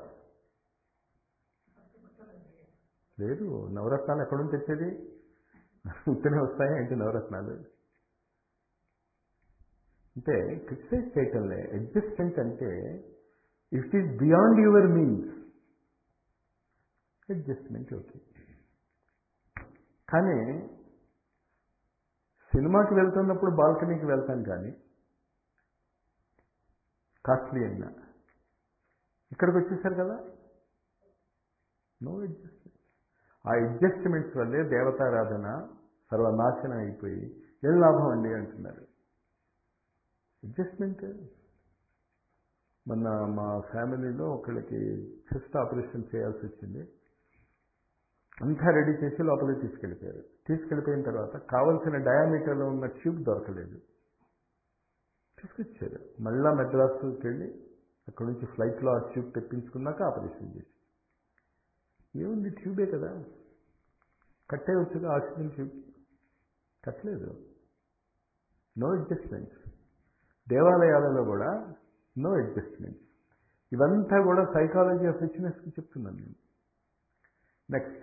లేదు నవరత్నాలు ఎక్కడుంది తెచ్చేది ఉత్తనే వస్తాయా ఏంటి నవరత్నాలు అంటే క్రిటిసైజ్ చేయటంలే అడ్జస్ట్మెంట్ అంటే it is beyond your means adjustment okay కానీ సినిమాకి వెళ్తున్నప్పుడు బాల్కనీకి వెళ్తాను కానీ కాస్ట్లీ అయినా ఇక్కడికి వచ్చేసారు కదా నో అడ్జస్ట్మెంట్ ఆ అడ్జస్ట్మెంట్స్ వల్లే దేవతారాధన సర్వనాశనం అయిపోయి ఏం లాభం అండి అంటున్నారు అడ్జస్ట్మెంట్ మొన్న మా ఫ్యామిలీలో ఒకళ్ళకి చెస్ట్ ఆపరేషన్ చేయాల్సి వచ్చింది అంతా రెడీ చేసి లోపలికి తీసుకెళ్ళిపోయారు తీసుకెళ్ళిపోయిన తర్వాత కావలసిన డయామీటర్లో ఉన్న ట్యూబ్ దొరకలేదు తీసుకొచ్చారు మళ్ళా మెడ్రాస్కి వెళ్ళి అక్కడ నుంచి ఫ్లైట్లో ఆ ట్యూబ్ తెప్పించుకున్నాక ఆపరేషన్ చేసి ఏముంది ట్యూబే కదా కట్టే వచ్చుగా ఆక్సిజన్ ట్యూబ్ కట్టలేదు నో అడ్జస్ట్మెంట్స్ దేవాలయాలలో కూడా నో అడ్జస్ట్మెంట్స్ ఇవంతా కూడా సైకాలజీ ఆఫ్ రిచ్నెస్కి చెప్తున్నాను నేను నెక్స్ట్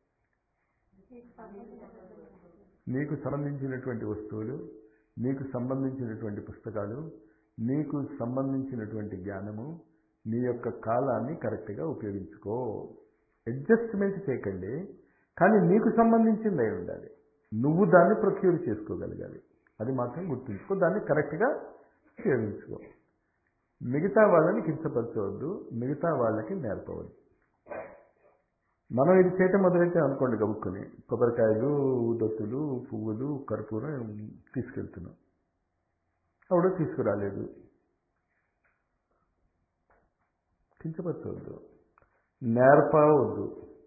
నీకు సంబంధించినటువంటి వస్తువులు నీకు సంబంధించినటువంటి పుస్తకాలు నీకు సంబంధించినటువంటి జ్ఞానము నీ యొక్క కాలాన్ని కరెక్ట్గా ఉపయోగించుకో అడ్జస్ట్మెంట్ చేయకండి కానీ నీకు సంబంధించింది అయి ఉండాలి నువ్వు దాన్ని ప్రొక్యూర్ చేసుకోగలగాలి అది మాత్రం గుర్తుంచుకో దాన్ని కరెక్ట్గా ఉపయోగించుకో మిగతా వాళ్ళని కించపరచవద్దు మిగతా వాళ్ళకి నేర్పవద్దు మనం ఇది చేయటం మొదలైతే అనుకోండి గబుక్కుని కొబ్బరికాయలు ఉదత్తులు పువ్వులు కర్పూరం తీసుకెళ్తున్నాం ఆవిడ తీసుకురాలేదు కించపరచవద్దు నేర్పవద్దు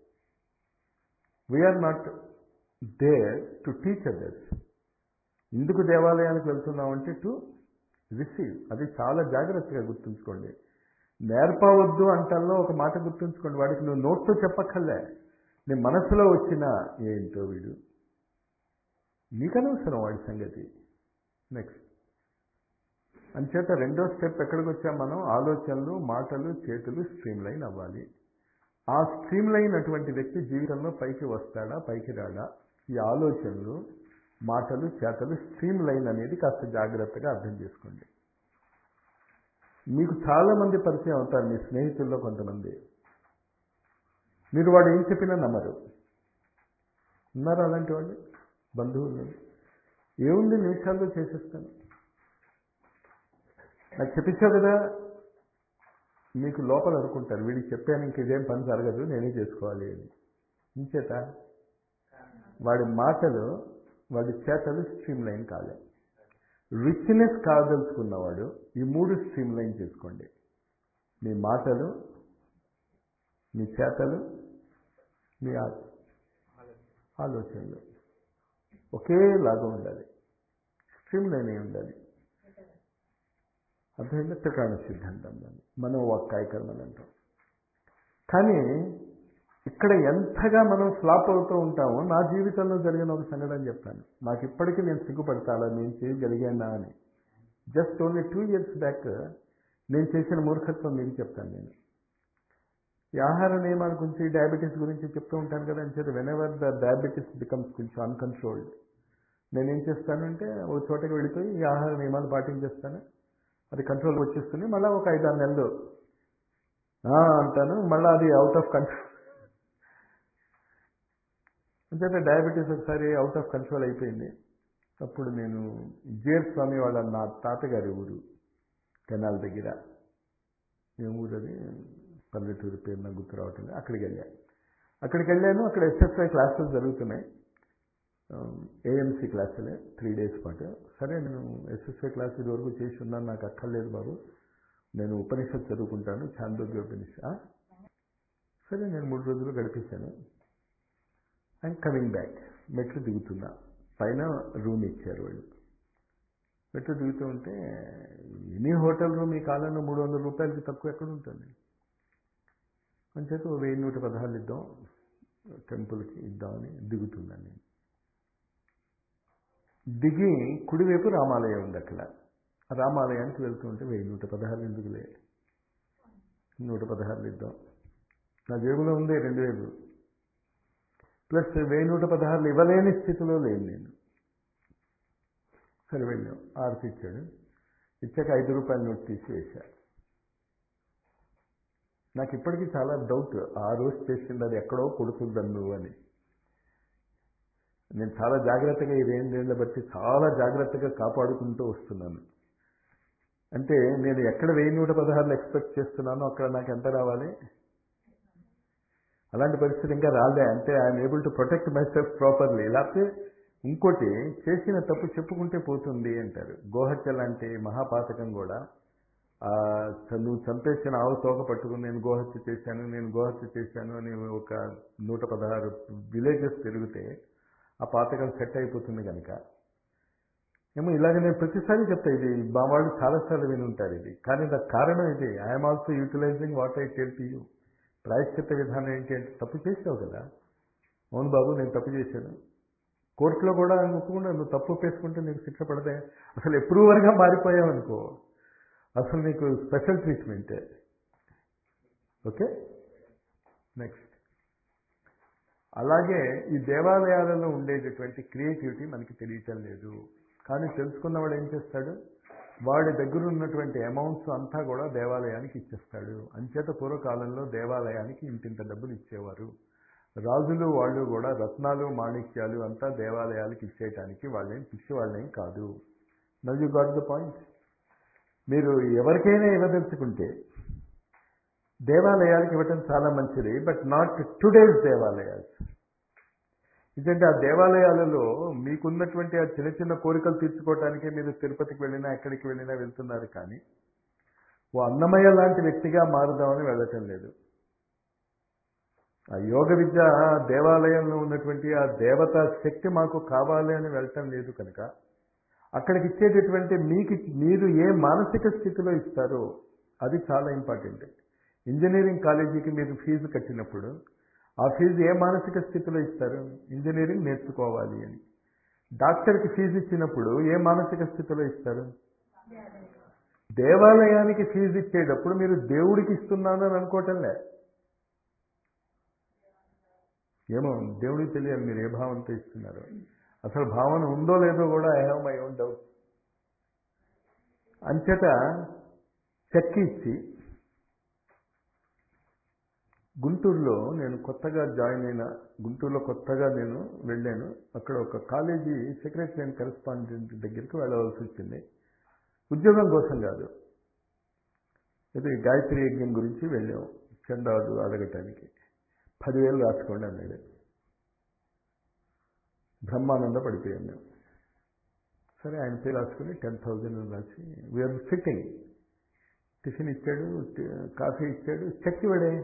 we're not there to teach others ఎందుకు దేవాలయానికి వెళ్తున్నామంటే టు రిసీవ్ అది చాలా జాగ్రత్తగా గుర్తుంచుకోండి నేర్పవద్దు అంటల్లో ఒక మాట గుర్తుంచుకోండి వాడికి నువ్వు నోట్తో చెప్పక్కర్లే నీ మనసులో వచ్చిన ఏంటో వీడు నీకనవసరం వాడి సంగతి నెక్స్ట్ అంచేత రెండో స్టెప్ ఎక్కడికి వచ్చాం మనం ఆలోచనలు మాటలు చేతులు స్ట్రీమ్ లైన్ అవ్వాలి ఆ స్ట్రీమ్ లైన్ అటువంటి వ్యక్తి జీవితంలో పైకి వస్తాడా పైకి రాడా ఈ ఆలోచనలు మాటలు చేతలు స్ట్రీమ్ లైన్ అనేది కాస్త జాగ్రత్తగా అర్థం చేసుకోండి మీకు చాలా మంది పరిచయం అవుతారు మీ స్నేహితుల్లో కొంతమంది మీరు వాడు ఏం చెప్పినా నమ్మరు ఉన్నారు అలాంటి వాళ్ళు బంధువులు ఏముంది నిమిషాల్లో చేసేస్తాను నాకు చెప్పించావు కదా మీకు లోపల అనుకుంటారు వీడికి చెప్పాను ఇంక ఇదేం పని జరగదు నేనే చేసుకోవాలి అని ఇంచేత వాడి మాటలు వాడి చేతలు స్ట్రీమ్ లైన్ కాలే రిచ్నెస్ కాదలుచుకున్నవాడు ఈ మూడు స్ట్రీమ్ లైన్ చేసుకోండి మీ మాటలు మీ చేతలు మీ ఆ- ఆలోచనలు ఒకేలాగా ఉండాలి స్ట్రీమ్ లైన్ అయి ఉండాలి అర్థమైందా త్రికాణ సిద్ధాంతం దాన్ని మనం వాక్కాయ కర్మలు అంటాం కానీ ఇక్కడ ఎంతగా మనం ఫ్లాప్ అవుతూ ఉంటామో నా జీవితంలో జరిగిన ఒక సంఘటన చెప్తాను నాకు ఇప్పటికీ నేను సిగ్గుపడతా అలా నేను చేయగలిగానా అని just only two years back నేను చేసిన మూర్ఖత్వం మీకు చెప్తాను నేను ఈ ఆహార నియమాల గురించి డయాబెటీస్ గురించి చెప్తూ ఉంటాను కదా అని చెప్పి whenever the diabetes becomes కొంచెం అన్కంట్రోల్డ్ నేనేం చేస్తానంటే ఒక చోటకి వెళ్ళిపోయి ఈ ఆహార నియమాలు పాటించేస్తాను అది కంట్రోల్ వచ్చేస్తుంది మళ్ళీ ఒక ఐదు ఆరు నెలలు "ఆ" అంటాను మళ్ళీ అది అవుట్ ఆఫ్ కంట్రోల్ అంచేత డయాబెటీస్ ఒకసారి అవుట్ ఆఫ్ కంట్రోల్ అయిపోయింది అప్పుడు నేను జేర్ స్వామి వాళ్ళ నా తాతగారి ఊరు కెనాల్ దగ్గర ఏ ఊరు అది పల్లెటూరు పేరు నాకు గుర్తు రావటం లేదు. అక్కడికి వెళ్ళా అక్కడికి వెళ్ళాను అక్కడ ఎస్ఎస్ఐ క్లాసెస్ జరుగుతున్నాయి ఏఎంసీ క్లాసులే త్రీ డేస్ పాటు సరే నేను ఎస్ఎస్ఐ క్లాస్ ఇదివరకు చేసి ఉన్నాను నాకు అక్కర్లేదు బాబు నేను ఉపనిషత్ చదువుకుంటాను చాందోగ్య ఉపనిషత్ ఆ? సరే నేను మూడు రోజులు గడిపేశాను అండ్ కమింగ్ బ్యాక్ మెట్లు దిగుతున్నా పైన రూమ్ ఇచ్చారు వాళ్ళు మెట్లు దిగుతూ ఉంటే ఎనీ హోటల్ రూమ్ ఈ కాలంలో మూడు వందల రూపాయలకి తక్కువ ఎక్కడ ఉంటుంది అంచేత ఓ వెయ్యి నూట పదహారులు ఇద్దాం టెంపుల్కి ఇద్దామని దిగుతున్నాను నేను దిగి కుడివైపు రామాలయం ఉంది అక్కడ ఆ రామాలయానికి వెళ్తుంటే వెయ్యి నూట పదహారులు ఎందుకులే నూట పదహారులు ఇద్దాం నా జేబులో ఉంది రెండు వేలు ప్లస్ వెయ్యి నూట పదహారులు ఇవ్వలేని స్థితిలో లేను నేను సరే వెళ్ళాం ఆర్తి ఇచ్చాడు ఇచ్చాక ఐదు రూపాయల నోట్ తీసి వేశా నాకు ఇప్పటికీ చాలా డౌట్ ఆ రోజు చేసింది అది ఎక్కడో కొడుతుందని నువ్వు అని నేను చాలా జాగ్రత్తగా ఈ రెండేళ్ల బట్టి చాలా జాగ్రత్తగా కాపాడుకుంటూ వస్తున్నాను అంటే నేను ఎక్కడ వెయ్యి నూట పదహారులు ఎక్స్పెక్ట్ చేస్తున్నానో అక్కడ నాకు ఎంత రావాలి అలాంటి పరిస్థితి ఇంకా రాలే అంటే I'm able to protect myself properly లేకపోతే ఇంకోటి చేసిన తప్పు చెప్పుకుంటే పోతుంది అంటారు గోహత్య లాంటి మహాపాతకం కూడా ఆ, నువ్వు చంపేసిన ఆవు తోక పట్టుకుని నేను గోహత్య చేశాను నేను గోహత్య చేశాను అని ఒక నూట పదహారు విలేజెస్ తిరిగితే ఆ పాతకం సెట్ అయిపోతుంది కనుక ఏమో ఇలాగ నేను ప్రతిసారి చెప్తా ఇది మా వాళ్ళు చాలాసార్లు విని ఉంటారు ఇది కానీ దానికి కారణం ఇది I'm also utilising what I tell to you ప్రాయశ్చిత్త విధానం ఏంటి అంటే తప్పు చేసావు కదా అవును బాబు నేను తప్పు చేశాను కోర్టులో కూడా ఒప్పుకుండా నువ్వు తప్పు ఒప్పేసుకుంటే నీకు శిక్ష పడదే అసలు ఎప్రూవర్గా మారిపోయావు అనుకో అసలు నీకు స్పెషల్ ట్రీట్మెంటే ఓకే నెక్స్ట్ అలాగే ఈ దేవాలయాలలో ఉండేటటువంటి క్రియేటివిటీ మనకి తెలియటం లేదు కానీ తెలుసుకున్నవాడు ఏం చేస్తాడు వాడి దగ్గర ఉన్నటువంటి అమౌంట్స్ అంతా కూడా దేవాలయానికి ఇచ్చేస్తాడు అంచేత పూర్వకాలంలో దేవాలయానికి ఇంతింత డబ్బులు ఇచ్చేవారు రాజులు వాళ్ళు కూడా రత్నాలు మాణిక్యాలు అంతా దేవాలయాలకు ఇచ్చేయటానికి వాళ్ళేం పిచ్చి వాళ్ళేం కాదు now you got the point మీరు ఎవరికైనా ఇవ్వదలుచుకుంటే దేవాలయాలకు ఇవ్వటం చాలా మంచిది బట్ నాట్ టుడేస్ దేవాలయాలు ఎందుకంటే ఆ దేవాలయాలలో మీకున్నటువంటి ఆ చిన్న చిన్న కోరికలు తీర్చుకోవటానికే మీరు తిరుపతికి వెళ్ళినా ఎక్కడికి వెళ్ళినా వెళ్తున్నారు కానీ ఓ అన్నమయ్య లాంటి వ్యక్తిగా మారుదామని వెళ్ళటం లేదు ఆ యోగ విద్య దేవాలయంలో ఉన్నటువంటి ఆ దేవతా శక్తి మాకు కావాలి అని వెళ్ళటం లేదు కనుక అక్కడికి ఇచ్చేటటువంటి మీకు మీరు ఏ మానసిక స్థితిలో ఇస్తారో అది చాలా ఇంపార్టెంట్ ఇంజనీరింగ్ కాలేజీకి మీరు ఫీజు కట్టినప్పుడు ఆ ఫీజు ఏ మానసిక స్థితిలో ఇస్తారు ఇంజనీరింగ్ నేర్చుకోవాలి అని డాక్టర్కి ఫీజు ఇచ్చినప్పుడు ఏ మానసిక స్థితిలో ఇస్తారు దేవాలయానికి ఫీజు ఇచ్చేటప్పుడు మీరు దేవుడికి ఇస్తున్నాను అని అనుకోవటంలే ఏమో దేవుడికి తెలియాలి మీరు ఏ భావంతో ఇస్తున్నారు అసలు భావన ఉందో లేదో కూడా I have my own doubt అంచేత చెక్ ఇచ్చి గుంటూరులో నేను కొత్తగా జాయిన్ అయిన గుంటూరులో కొత్తగా నేను వెళ్ళాను అక్కడ ఒక కాలేజీ సెక్రటరీ అండ్ కరెస్పాండెంట్ దగ్గరికి వెళ్ళవలసి వచ్చింది ఉద్యోగం కోసం కాదు ఇది గాయత్రి యజ్ఞం గురించి వెళ్ళాం చందాదు అడగటానికి పదివేలు రాసుకోండి అన్నాడు బ్రహ్మానంద పడిపోయాం మేము సరే ఆయన పేరు రాసుకుని టెన్ థౌజండ్ రాసి వీఆర్ సిట్టింగ్ టిఫిన్ ఇచ్చాడు టి- కాఫీ ఇచ్చాడు చెక్ ఇవ్వడే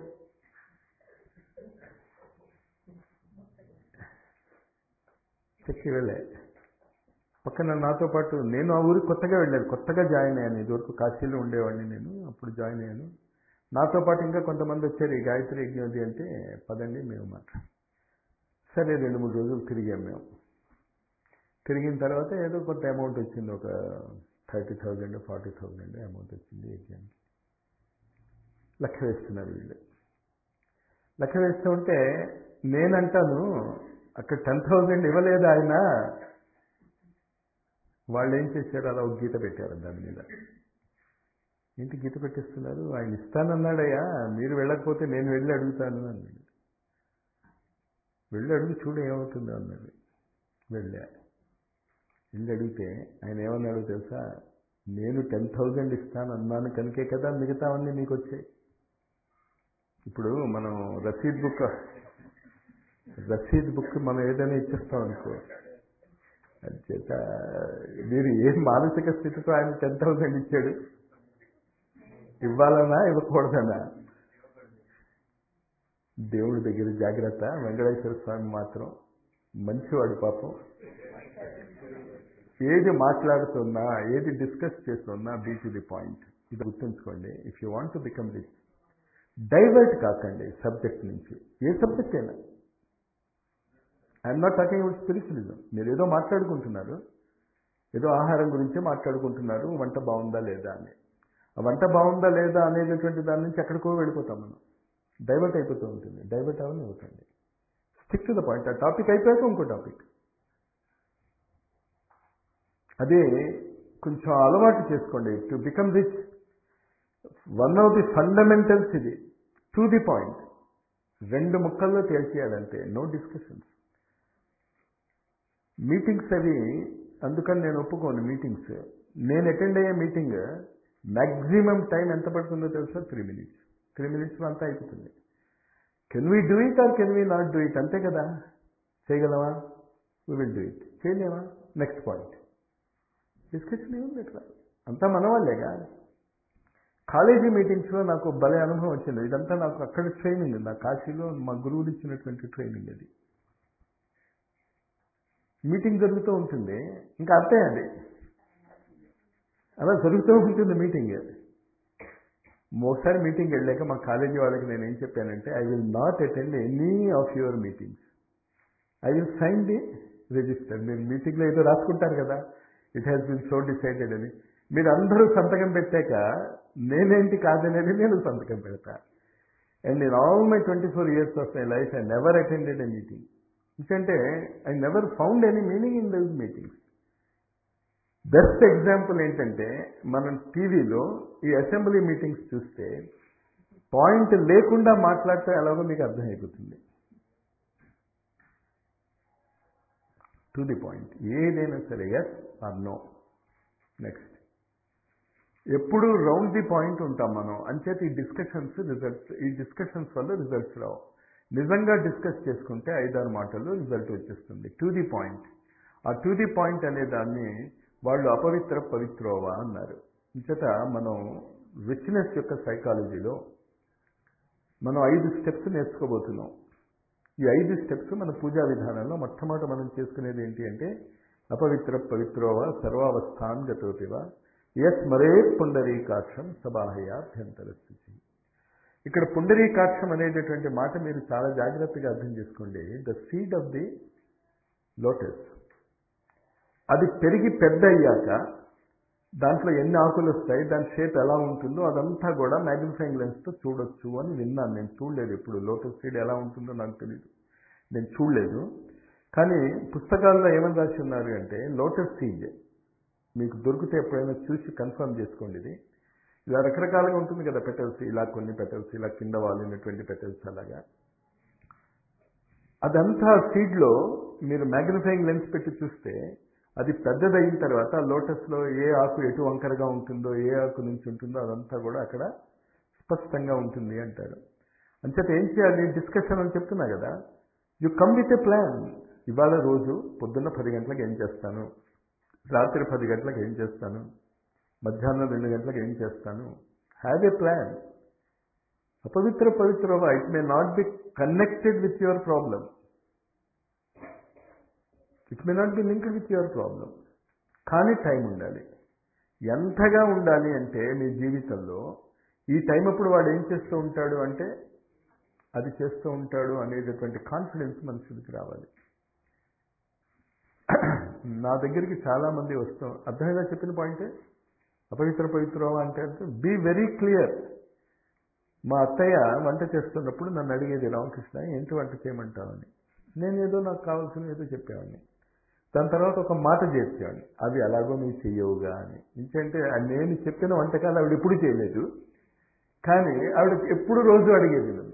చెక్ ఇవ్వలే పక్కన నాతో పాటు నేను ఆ ఊరికి కొత్తగా వెళ్ళాను కొత్తగా జాయిన్ అయ్యాను ఇదివరకు కాశీలో ఉండేవాడిని నేను అప్పుడు జాయిన్ అయ్యాను నాతో పాటు ఇంకా కొంతమంది వచ్చారు ఈ గాయత్రి యజ్ఞోది అంటే పదండి మేము మాట సరే రెండు మూడు రోజులు తిరిగాం మేము తిరిగిన తర్వాత ఏదో కొంత అమౌంట్ వచ్చింది ఒక thirty thousand forty thousand amount వచ్చింది యజ్ఞానికి లెక్క వేస్తున్నారు వీళ్ళు లెక్క వేస్తూ ఉంటే నేనంటాను అక్కడ టెన్ థౌజండ్ ఇవ్వలేదు ఆయన వాళ్ళు ఏం చేశారు అలా ఒక గీత పెట్టారు దాని మీద ఏంటి గీత పెట్టిస్తున్నారు ఆయన ఇస్తానన్నాడయ్యా మీరు వెళ్ళకపోతే నేను వెళ్ళి అడుగుతాను అన్నాడు వెళ్ళి అడుగు చూడు ఏమవుతుందో అన్నాడు వెళ్ళా వెళ్ళి అడిగితే ఆయన ఏమన్నాడు తెలుసా నేను టెన్ థౌజండ్ ఇస్తాను అన్నాను కనుకే కదా మిగతావన్నీ మీకు వచ్చాయి ఇప్పుడు మనం రసీద్ బుక్ రసీద్ బుక్ మనం ఏదైనా ఇచ్చేస్తాం అనుకో చేత మీరు ఏ మానసిక స్థితితో ఆయన టెన్ థౌసండ్ ఇచ్చాడు ఇవ్వాలనా ఇవ్వకూడదనా దేవుడి దగ్గర జాగ్రత్త వెంకటేశ్వర స్వామి మాత్రం మంచివాడు పాపం ఏది మాట్లాడుతున్నా ఏది డిస్కస్ చేస్తున్నా బీ టు ది పాయింట్ ఇది గుర్తుంచుకోండి if you want to become rich divert కాకండి సబ్జెక్ట్ నుంచి ఏ సబ్జెక్ట్ అయినా I'm not talking about spiritualism మీరు ఏదో మాట్లాడుకుంటున్నారు ఏదో ఆహారం గురించి మాట్లాడుకుంటున్నారు వంట బాగుందా లేదా అని ఆ వంట బాగుందా లేదా అనేటటువంటి దాని నుంచి ఎక్కడికో వెళ్ళిపోతాం మనం డైవర్ట్ అయిపోతూ ఉంటుంది డైవర్ట్ అవని అవుతుంది స్టిక్ టు ద పాయింట్ ఆ టాపిక్ అయిపోయాక ఇంకో టాపిక్ అదే కొంచెం అలవాటు చేసుకోండి to become rich one of the fundamentals ఇది టు ది పాయింట్ రెండు ముక్కల్లో తేల్చేయాలంటే నో డిస్కషన్స్ మీటింగ్స్ అవి అందుకని నేను ఒప్పుకోను మీటింగ్స్ నేను అటెండ్ అయ్యే మీటింగ్ మ్యాక్సిమం టైం ఎంత పడుతుందో తెలుసా త్రీ మినిట్స్ త్రీ మినిట్స్లో అంతా అయిపోతుంది can we do it or can we not do it అంతే కదా చేయగలమా వీ విల్ డూ ఇట్ చేయలేమా నెక్స్ట్ పాయింట్ డిస్కషన్ ఏముంది ఇట్లా అంతా మన వాళ్ళేగా కాలేజీ మీటింగ్స్లో నాకు భలే అనుభవం వచ్చింది ఇదంతా నాకు అక్కడ ట్రైనింగ్ నా కాశీలో మా గురువులు ఇచ్చినటువంటి ట్రైనింగ్ అది మీటింగ్ జరుగుతూ ఉంటుంది ఇంకా అంతే అది అలా జరుగుతూ ఉంటుంది మీటింగ్ ఒకసారి మీటింగ్ వెళ్ళాక మా కాలేజీ వాళ్ళకి నేను ఏం చెప్పానంటే I will not attend any of your meetings I will sign the register మీరు మీటింగ్లో ఏదో రాసుకుంటారు కదా it has been so decided అని మీరు అందరూ సంతకం పెట్టాక నేనేంటి కాదనేది నేను సంతకం పెడతా and in all my twenty four years of my life I never attended a meeting ఎందుకంటే I never found any meaning in those meetings best example ఏంటంటే మనం టీవీలో ఈ అసెంబ్లీ మీటింగ్స్ చూస్తే పాయింట్ లేకుండా మాట్లాడితే ఎలాగో మీకు అర్థమైపోతుంది టు ది పాయింట్ ఏదైనా సరే ఎస్ ఆర్ నో నెక్స్ట్ ఎప్పుడు రౌండ్ ది పాయింట్ ఉంటాం మనం అంచేత ఈ డిస్కషన్స్ రిజల్ట్స్ ఈ డిస్కషన్స్ వల్ల రిజల్ట్స్ రావు నిజంగా డిస్కస్ చేసుకుంటే ఐదారు మాటల్లో రిజల్ట్ వచ్చేస్తుంది టు ది పాయింట్ ఆ టు ది పాయింట్ అనే దాన్ని వాళ్ళు అపవిత్ర పవిత్రోవా అన్నారు ఇంచేత మనం రిచ్నెస్ యొక్క సైకాలజీలో మనం ఐదు స్టెప్స్ నేర్చుకోబోతున్నాం ఈ ఐదు స్టెప్స్ మన పూజా విధానంలో మొట్టమొదట మనం చేసుకునేది ఏంటి అంటే అపవిత్ర పవిత్రోవ సర్వావస్థాన్ గతోపివ ఎస్ మరే పుండరీకాక్షం సబాహయాభ్యంతర స్థితి ఇక్కడ పుండరీకాక్షం అనేటటువంటి మాట మీరు చాలా జాగ్రత్తగా అర్థం చేసుకోండి the seed of the lotus అది పెరిగి పెద్ద అయ్యాక దాంట్లో ఎన్ని ఆకులు వస్తాయి దాని షేప్ ఎలా ఉంటుందో అదంతా కూడా మ్యాగ్నిఫైయింగ్ లెన్స్తో చూడొచ్చు అని విన్నాను నేను చూడలేదు ఇప్పుడు లోటస్ సీడ్ ఎలా ఉంటుందో నాకు తెలియదు నేను చూడలేదు కానీ పుస్తకాల్లో ఏమని రాసి ఉన్నారు అంటే లోటస్ సీడ్ మీకు దొరికితే ఎప్పుడైనా చూసి కన్ఫర్మ్ చేసుకోండి ఇది ఇలా రకరకాలుగా ఉంటుంది కదా పెటల్స్ ఇలా కొన్ని పెటల్స్ ఇలా కింద వాలినటువంటి పెటల్స్ అలాగా అదంతా సీడ్లో మీరు మ్యాగ్నిఫైయింగ్ లెన్స్ పెట్టి చూస్తే అది పెద్దదయిన తర్వాత లోటస్లో ఏ ఆకు ఎటు వంకరగా ఉంటుందో ఏ ఆకు నుంచి ఉంటుందో అదంతా కూడా అక్కడ స్పష్టంగా ఉంటుంది అంటారు అంచేత ఏం చేయాలి డిస్కషన్ అని చెప్తున్నా కదా you come with a plan ఇవాళ రోజు పొద్దున్న పది గంటలకు ఏం చేస్తాను రాత్రి పది గంటలకు ఏం చేస్తాను మధ్యాహ్నం రెండు గంటలకు ఏం చేస్తాను హ్యావ్ ఏ ప్లాన్ అపవిత్ర పవిత్ర it may not be connected with your problem it may not be linked with your problem కానీ టైం ఉండాలి ఎంతగా ఉండాలి అంటే మీ జీవితంలో ఈ టైం అప్పుడు వాడు ఏం చేస్తూ ఉంటాడు అంటే అది చేస్తూ ఉంటాడు అనేటటువంటి కాన్ఫిడెన్స్ మనుషులకి రావాలి నా దగ్గరికి చాలామంది వస్తాం అర్థమైనా చెప్పిన పాయింటే అపవిత్ర పవిత్రం అంటే బీ వెరీ క్లియర్ మా అత్తయ్య వంట చేస్తున్నప్పుడు నన్ను అడిగేది రామకృష్ణ ఏంటి వంట చేయమంటావని నేను ఏదో నాకు కావాల్సిన ఏదో చెప్పేవాడిని దాని తర్వాత ఒక మాట చేర్చేవాడిని అవి ఎలాగో నువ్వు చెయ్యవుగా అని ఎందుకంటే నేను చెప్పిన వంటకాలు ఆవిడ ఎప్పుడు చేయలేదు కానీ ఆవిడ ఎప్పుడు రోజు అడిగేది నన్ను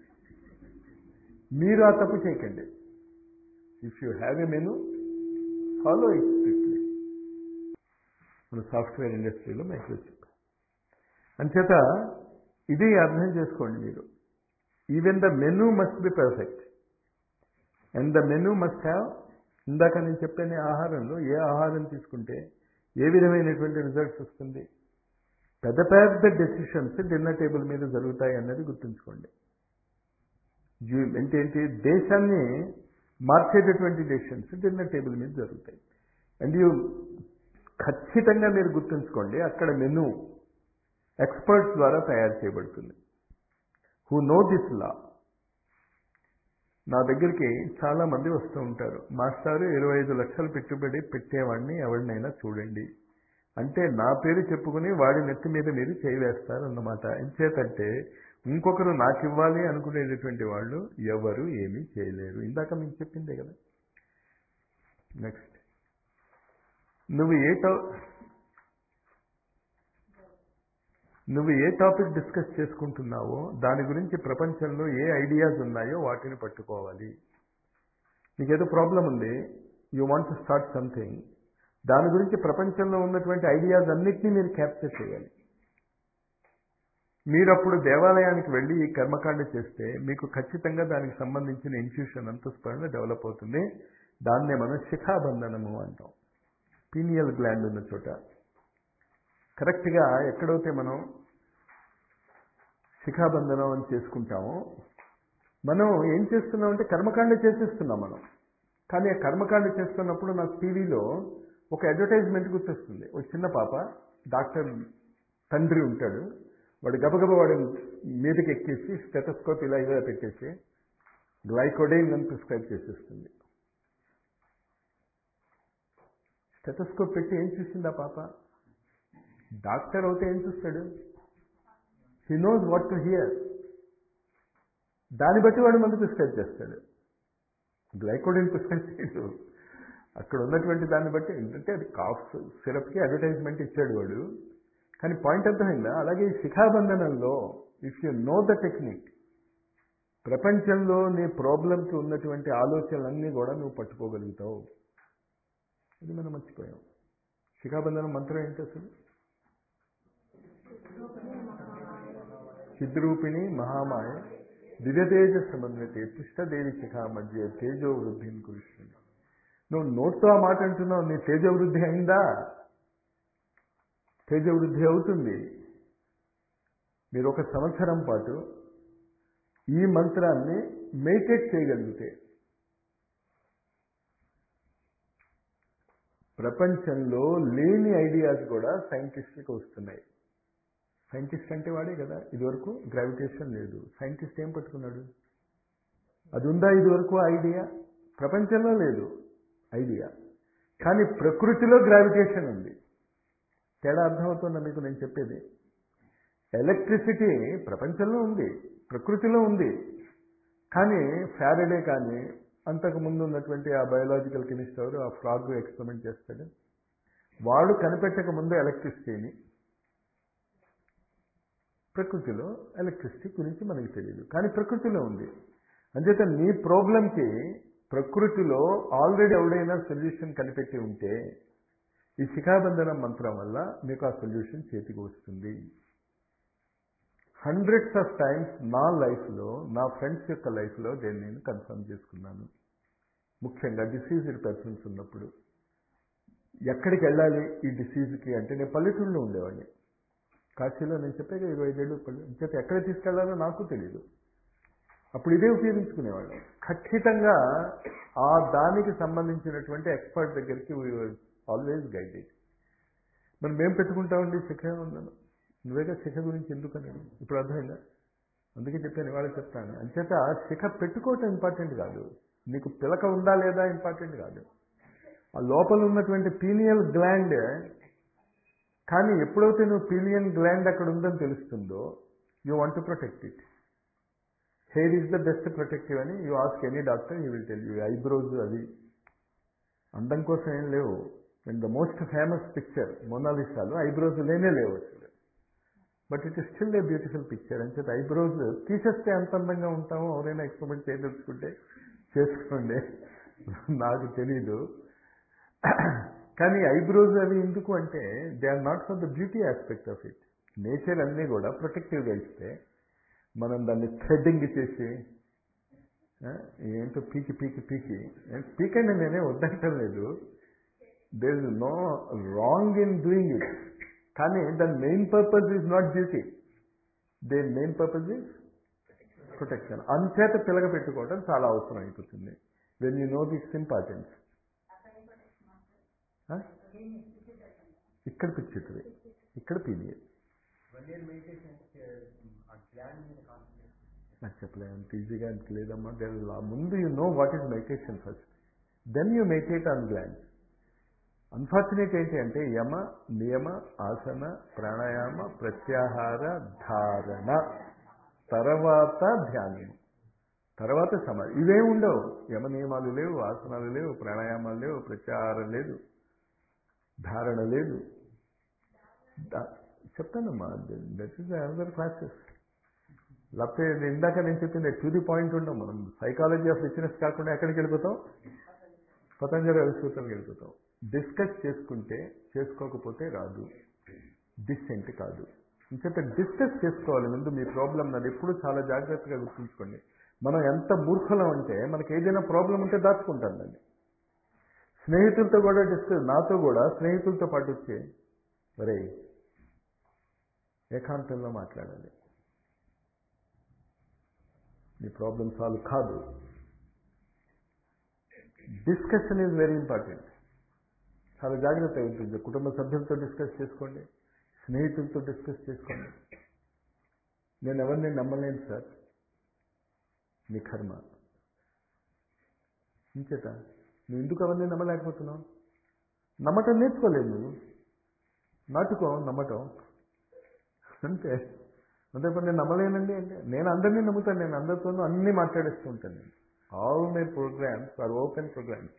మీరు ఆ తప్పు చేయకండి if you have a menu follow it strictly మన సాఫ్ట్వేర్ ఇండస్ట్రీలో మైక్రోచిప్ అంచేత ఇది అర్థం చేసుకోండి మీరు even the menu must be perfect and the menu must have ఇందాక నేను చెప్పాను ఆహారంలో ఏ ఆహారం తీసుకుంటే ఏ విధమైనటువంటి రిజల్ట్స్ వస్తుంది పెద్ద పెద్ద డెసిషన్స్ డిన్నర్ టేబుల్ మీద జరుగుతాయి అన్నది గుర్తుంచుకోండి జీ- అంటే ఏంటి దేశాన్ని మార్చేటటువంటి డెసిషన్స్ డిన్నర్ టేబుల్ మీద జరుగుతాయి అండ్ యూ ఖచ్చితంగా మీరు గుర్తుంచుకోండి అక్కడ మెనూ ఎక్స్పర్ట్స్ ద్వారా తయారు చేయబడుతుంది హూ నో దిస్ లా నా దగ్గరికి చాలా మంది వస్తూ ఉంటారు మాస్టారు ఇరవై ఐదు లక్షలు పెట్టుబడి పెట్టేవాడిని ఎవరినైనా చూడండి అంటే నా పేరు చెప్పుకుని వాడి నెత్తి మీద మీరు చేయి వేస్తారు అన్నమాట ఎంచేతంటే ఇంకొకరు నాకు ఇవ్వాలి అనుకునేటటువంటి వాళ్ళు ఎవరు ఏమీ చేయలేరు ఇందాక మీకు చెప్పిందే కదా నెక్స్ట్ నువ్వు ఏ టా నువ్వు ఏ టాపిక్ డిస్కస్ చేసుకుంటున్నావో దాని గురించి ప్రపంచంలో ఏ ఐడియాస్ ఉన్నాయో వాటిని పట్టుకోవాలి నీకేదో ప్రాబ్లం ఉంది you want to start something దాని గురించి ప్రపంచంలో ఉన్నటువంటి ఐడియాస్ అన్నిటినీ మీరు క్యాప్చర్ చేయాలి మీరు అప్పుడు దేవాలయానికి వెళ్ళి ఈ కర్మకాండ చేస్తే మీకు ఖచ్చితంగా దానికి సంబంధించిన ఇన్ఫ్యూషన్ అంతఃస్ఫరణ డెవలప్ అవుతుంది దాన్నే మనం శిఖాబంధనము అంటాం పీనియల్ గ్లాండ్ ఉన్న చోట కరెక్ట్గా ఎక్కడైతే మనం శిఖాబంధనం అని చేసుకుంటామో మనం ఏం చేస్తున్నాం అంటే కర్మకాండ చేసేస్తున్నాం మనం కానీ ఆ కర్మకాండ చేస్తున్నప్పుడు నాకు టీవీలో ఒక అడ్వర్టైజ్మెంట్ గుర్తొస్తుంది ఒక చిన్న పాప డాక్టర్ తండ్రి ఉంటాడు వాడు గబగబ వాడు మీదకి ఎక్కేసి స్టెటస్కోప్ ఇలా ఇలా పెట్టేసి గ్లైకోడైన్ అని ప్రిస్క్రైబ్ చేసేస్తుంది స్టెటస్కోప్ పెట్టి ఏం చూసింది ఆ పాప డాక్టర్ అవుతే ఏం చూస్తాడు he knows what to hear దాన్ని బట్టి వాడు మందు ప్రిస్క్రైబ్ చేస్తాడు గ్లైకోడిన్ ప్రిస్క్రైబ్ చేయడు అక్కడ ఉన్నటువంటి దాన్ని బట్టి ఏంటంటే అది కాఫ్ సిరప్కి అడ్వర్టైజ్మెంట్ ఇచ్చాడు వాడు కానీ పాయింట్ అర్థమైందా అలాగే ఈ శిఖాబంధనంలో if you know the technique ప్రపంచంలో నీ ప్రాబ్లంకి ఉన్నటువంటి ఆలోచనలన్నీ కూడా నువ్వు పట్టుకోగలుగుతావు ఇది మనం మర్చిపోయాం శిఖాబంధనం మంత్రం ఏంటి అసలు చిద్రూపిణి మహామాయ దివ్యతేజ సమన్వితే పృష్ఠదేవి శిఖా మధ్య తేజో వృద్ధిని కురుస్తుంది నువ్వు నోట్తో ఆ మాట అంటున్నావు నీ తేజో వృద్ధి అయిందా తేజ వృద్ధి అవుతుంది మీరు ఒక సంవత్సరం పాటు ఈ మంత్రాన్ని మెడిటేట్ చేయగలిగితే ప్రపంచంలో లేని ఐడియాస్ కూడా సైంటిస్ట్కి వస్తున్నాయి సైంటిస్ట్ అంటే వాడే కదా ఇదివరకు గ్రావిటేషన్ లేదు సైంటిస్ట్ ఏం పట్టుకున్నాడు అది ఉందా ఇదివరకు ఐడియా ప్రపంచంలో లేదు ఐడియా కానీ ప్రకృతిలో గ్రావిటేషన్ ఉంది తేడా అర్థమవుతుందా మీకు నేను చెప్పేది ఎలక్ట్రిసిటీ ప్రపంచంలో ఉంది ప్రకృతిలో ఉంది కానీ ఫ్యారడే కానీ అంతకు ముందు ఉన్నటువంటి ఆ బయోలాజికల్ కెమిస్ట్ ఎవరు ఆ ఫ్రాగ్ ఎక్స్పెరిమెంట్ చేస్తాడు వాడు కనిపెట్టక ముందు ఎలక్ట్రిసిటీని ప్రకృతిలో ఎలక్ట్రిసిటీ గురించి మనకి తెలియదు కానీ ప్రకృతిలో ఉంది అంచేత నీ ప్రాబ్లంకి ప్రకృతిలో ఆల్రెడీ ఎవడైనా సొల్యూషన్ కనిపెట్టి ఉంటే ఈ శిఖాబంధనం మంత్రం వల్ల మీకు ఆ సొల్యూషన్ చేతికి వస్తుంది హండ్రెడ్స్ ఆఫ్ టైమ్స్ నా లైఫ్లో నా ఫ్రెండ్స్ యొక్క లైఫ్లో నేను నేను కన్ఫర్మ్ చేసుకున్నాను ముఖ్యంగా డిసీజ్డ్ పర్సన్స్ ఉన్నప్పుడు ఎక్కడికి వెళ్ళాలి ఈ డిసీజ్కి అంటే నేను పల్లెటూరులో ఉండేవాడిని కాశీలో నేను చెప్పాక ఇరవై ఐదేళ్ళు పల్లె చెప్పి ఎక్కడ తీసుకెళ్లాలో నాకు తెలియదు అప్పుడు ఇదే ఉపయోగించుకునేవాళ్ళం ఖచ్చితంగా ఆ దానికి సంబంధించినటువంటి ఎక్స్పర్ట్ దగ్గరికి ఆల్వేస్ గైడెడ్ మరి మేము పెట్టుకుంటామండి శిఖ ఉందను నువ్వేగా శిఖ గురించి ఎందుకు అనేది ఇప్పుడు అర్థమైందా అందుకే చెప్పాను ఇవాళ చెప్తాను అంచేత శిఖ పెట్టుకోవటం ఇంపార్టెంట్ కాదు నీకు పిలక ఉందా లేదా ఇంపార్టెంట్ కాదు ఆ లోపల ఉన్నటువంటి పీనియల్ గ్లాండ్ కానీ ఎప్పుడైతే నువ్వు పీనియల్ గ్లాండ్ అక్కడ ఉందని తెలుస్తుందో you want to protect it hair is the best protective అని you ask any doctor you will tell you eyebrows అది అందం కోసం ఏం లేవు and the most famous picture మొనాలిసాలు ఐబ్రోస్ లేనే లేవు అసలు but it is still a beautiful picture అని చెప్పి ఐబ్రోస్ తీసేస్తే ఎంత అందంగా ఉంటామో ఎవరైనా ఎక్స్పెరిమెంట్ చేయదలుచుకుంటే చేసుకోండి నాకు తెలీదు కానీ ఐబ్రోస్ అవి ఎందుకు అంటే they are not for the beauty aspect of it nature అన్నీ కూడా ప్రొటెక్టివ్గా ఇస్తే మనం దాన్ని థ్రెడ్డింగ్ చేసి ఆ, ఏంటో పీకి పీకి పీకి పీకండి నేనే వద్దంటం లేదు there is no wrong in doing it కానీ దాని main purpose is not duty దేని మెయిన్ పర్పస్ ఈజ్ ప్రొటెక్షన్ అంచేత పిలగ పెట్టుకోవడం చాలా అవసరం అయిపోతుంది when you know this importance ఇక్కడ పిచ్చితుంది ఇక్కడ పీనియర్ వన్ ఇయర్ మెడిటేషన్ ఆ గ్లాండ్ మీద కాన్సన్ట్రేట్ నాకు చెప్పలే అంత ఈజీగా అంత లేదమ్మా దేర్ ముందు you know what is meditation first then you meditate on gland unfortunate ఏంటి అంటే యమ నియమ ఆసన ప్రాణాయామ ప్రత్యాహార ధారణ తర్వాత ధ్యానం తర్వాత సమాధి ఇవే ఉండవు యమ నియమాలు లేవు ఆసనాలు లేవు ప్రాణాయామాలు లేవు ప్రత్యాహారం లేదు ధారణ లేదు దా- చెప్తానమ్మా దట్ ఈస్ అనదర్ క్లాసెస్ లేకపోతే ఇది ఇందాక నేను చెప్పింది టు ది పాయింట్ ఉండం మనం సైకాలజీ ఆఫ్ రిచ్నెస్ కాకుండా ఎక్కడికి వెళ్ళిపోతాం పతంజలి అవిశ్వతానికి వెళ్ళిపోతాం డిస్కస్ చేసుకుంటే చేసుకోకపోతే రాదు డిస్సెంట్ కాదు ఇంకేత డిస్కస్ చేసుకోవాలి ముందు మీ ప్రాబ్లం నాది ఎప్పుడు చాలా జాగ్రత్తగా గుర్తుంచుకోండి మనం ఎంత మూర్ఖులం అంటే మనకి ఏదైనా ప్రాబ్లం ఉంటే దాచుకుంటాం దాన్ని స్నేహితులతో కూడా డిస్కస్ నాతో కూడా స్నేహితులతో పాటు వచ్చి ఒరే ఏకాంతంలో మాట్లాడాలి మీ ప్రాబ్లం సాల్వ్ కాదు డిస్కషన్ ఈజ్ వెరీ ఇంపార్టెంట్ చాలా జాగ్రత్తగా ఉంటుంది కుటుంబ సభ్యులతో డిస్కస్ చేసుకోండి స్నేహితులతో డిస్కస్ చేసుకోండి నేను ఎవరిని నమ్మలేను సార్ నీ కర్మ ఇంచేత నువ్వు ఎందుకు ఎవరిని నమ్మలేకపోతున్నావు నమ్మటం నేర్చుకోలేదు నువ్వు నాటుకో నమ్మటం అంతే అంతేపడి నేను నమ్మలేనండి అంటే నేను అందరినీ నమ్ముతాను నేను అందరితోనూ అన్నీ మాట్లాడేస్తూ ఉంటాను నేను all my programmes are open programmes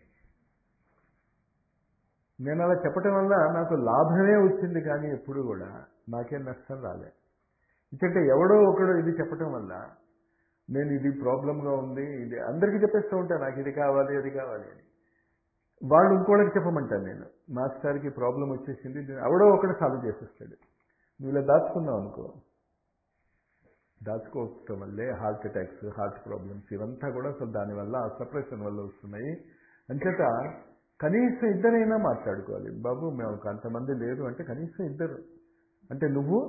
నేను అలా చెప్పటం వల్ల నాకు లాభమే వచ్చింది కానీ ఎప్పుడు కూడా నాకేం నష్టం రాలే ఎందుకంటే ఎవడో ఒకడు ఇది చెప్పటం వల్ల నేను ఇది ప్రాబ్లంగా ఉంది ఇది అందరికీ చెప్పేస్తూ ఉంటాను నాకు ఇది కావాలి అది కావాలి అని వాళ్ళు ఇంకోళ్ళకి చెప్పమంటాను నేను మాస్టర్కి ప్రాబ్లం వచ్చేసింది దీన్ని ఎవడో ఒకడు సాల్వ్ చేసేస్తాడు నువ్వు ఇలా దాచుకున్నావు అనుకో దాచుకోవటం వల్లే హార్ట్ అటాక్స్ హార్ట్ ప్రాబ్లమ్స్ ఇవంతా కూడా అసలు దానివల్ల ఆ సప్రెషన్ వల్ల వస్తున్నాయి అంచేత కనీసం ఇద్దరైనా మాట్లాడుకోవాలి బాబు మేము అంతమంది లేరు అంటే కనీసం ఇద్దరు అంటే నువ్వు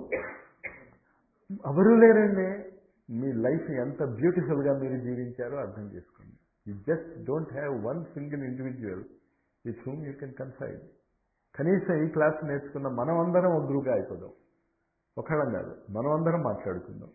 ఎవరు లేరండి మీ లైఫ్ ఎంత బ్యూటిఫుల్గా మీరు జీవించారో అర్థం చేసుకోండి you just don't have one single individual with whom you can consider కనీసం ఈ క్లాస్ నేర్చుకున్న మనం అందరం ఒక గ్రూప్గా అయిపోదాం ఒకళ్ళం కాదు మనం అందరం మాట్లాడుకుందాం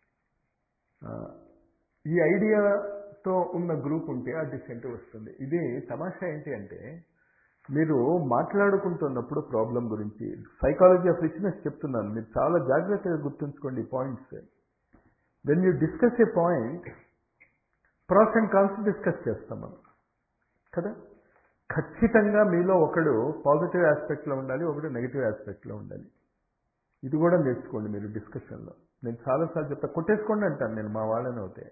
ఆ, ఈ ఐడియాతో ఉన్న గ్రూప్ ఉంటే ఆ డిసెంట్ వస్తుంది ఇది తమాషా ఏంటి అంటే మీరు మాట్లాడుకుంటున్నప్పుడు ప్రాబ్లం గురించి సైకాలజీ ఆఫ్ రిచ్నెస్ చెప్తున్నాను మీరు చాలా జాగ్రత్తగా గుర్తుంచుకోండి ఈ points when you discuss a point pros and cons discuss చేస్తాం మనం కదా ఖచ్చితంగా మీలో ఒకడు పాజిటివ్ ఆస్పెక్ట్లో ఉండాలి ఒకడు నెగిటివ్ ఆస్పెక్ట్లో ఉండాలి ఇది కూడా నేర్చుకోండి మీరు డిస్కషన్లో నేను చాలాసార్లు చెప్తా కొట్టేసుకోండి అంటాను నేను మా వాళ్ళని అవుతే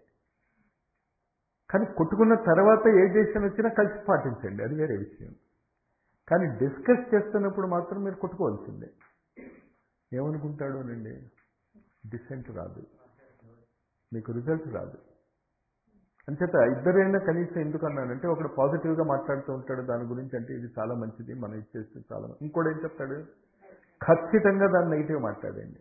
కానీ కొట్టుకున్న తర్వాత ఏ డెసిషన్ వచ్చినా కలిసి పాటించండి అది వేరే విషయం కానీ డిస్కస్ చేస్తున్నప్పుడు మాత్రం మీరు కొట్టుకోవాల్సిందే ఏమనుకుంటాడు అనండి డిసెంట్ రాదు మీకు రిజల్ట్ రాదు అంచేత ఇద్దరైనా కనీసం ఎందుకు అన్నానంటే ఒకడు పాజిటివ్గా మాట్లాడుతూ ఉంటాడు దాని గురించి అంటే ఇది చాలా మంచిది మనం ఇది చేస్తే చాలా మంచిది. ఇంకోటి ఏం చెప్తాడు ఖచ్చితంగా దాన్ని నెగిటివ్ మాట్లాడండి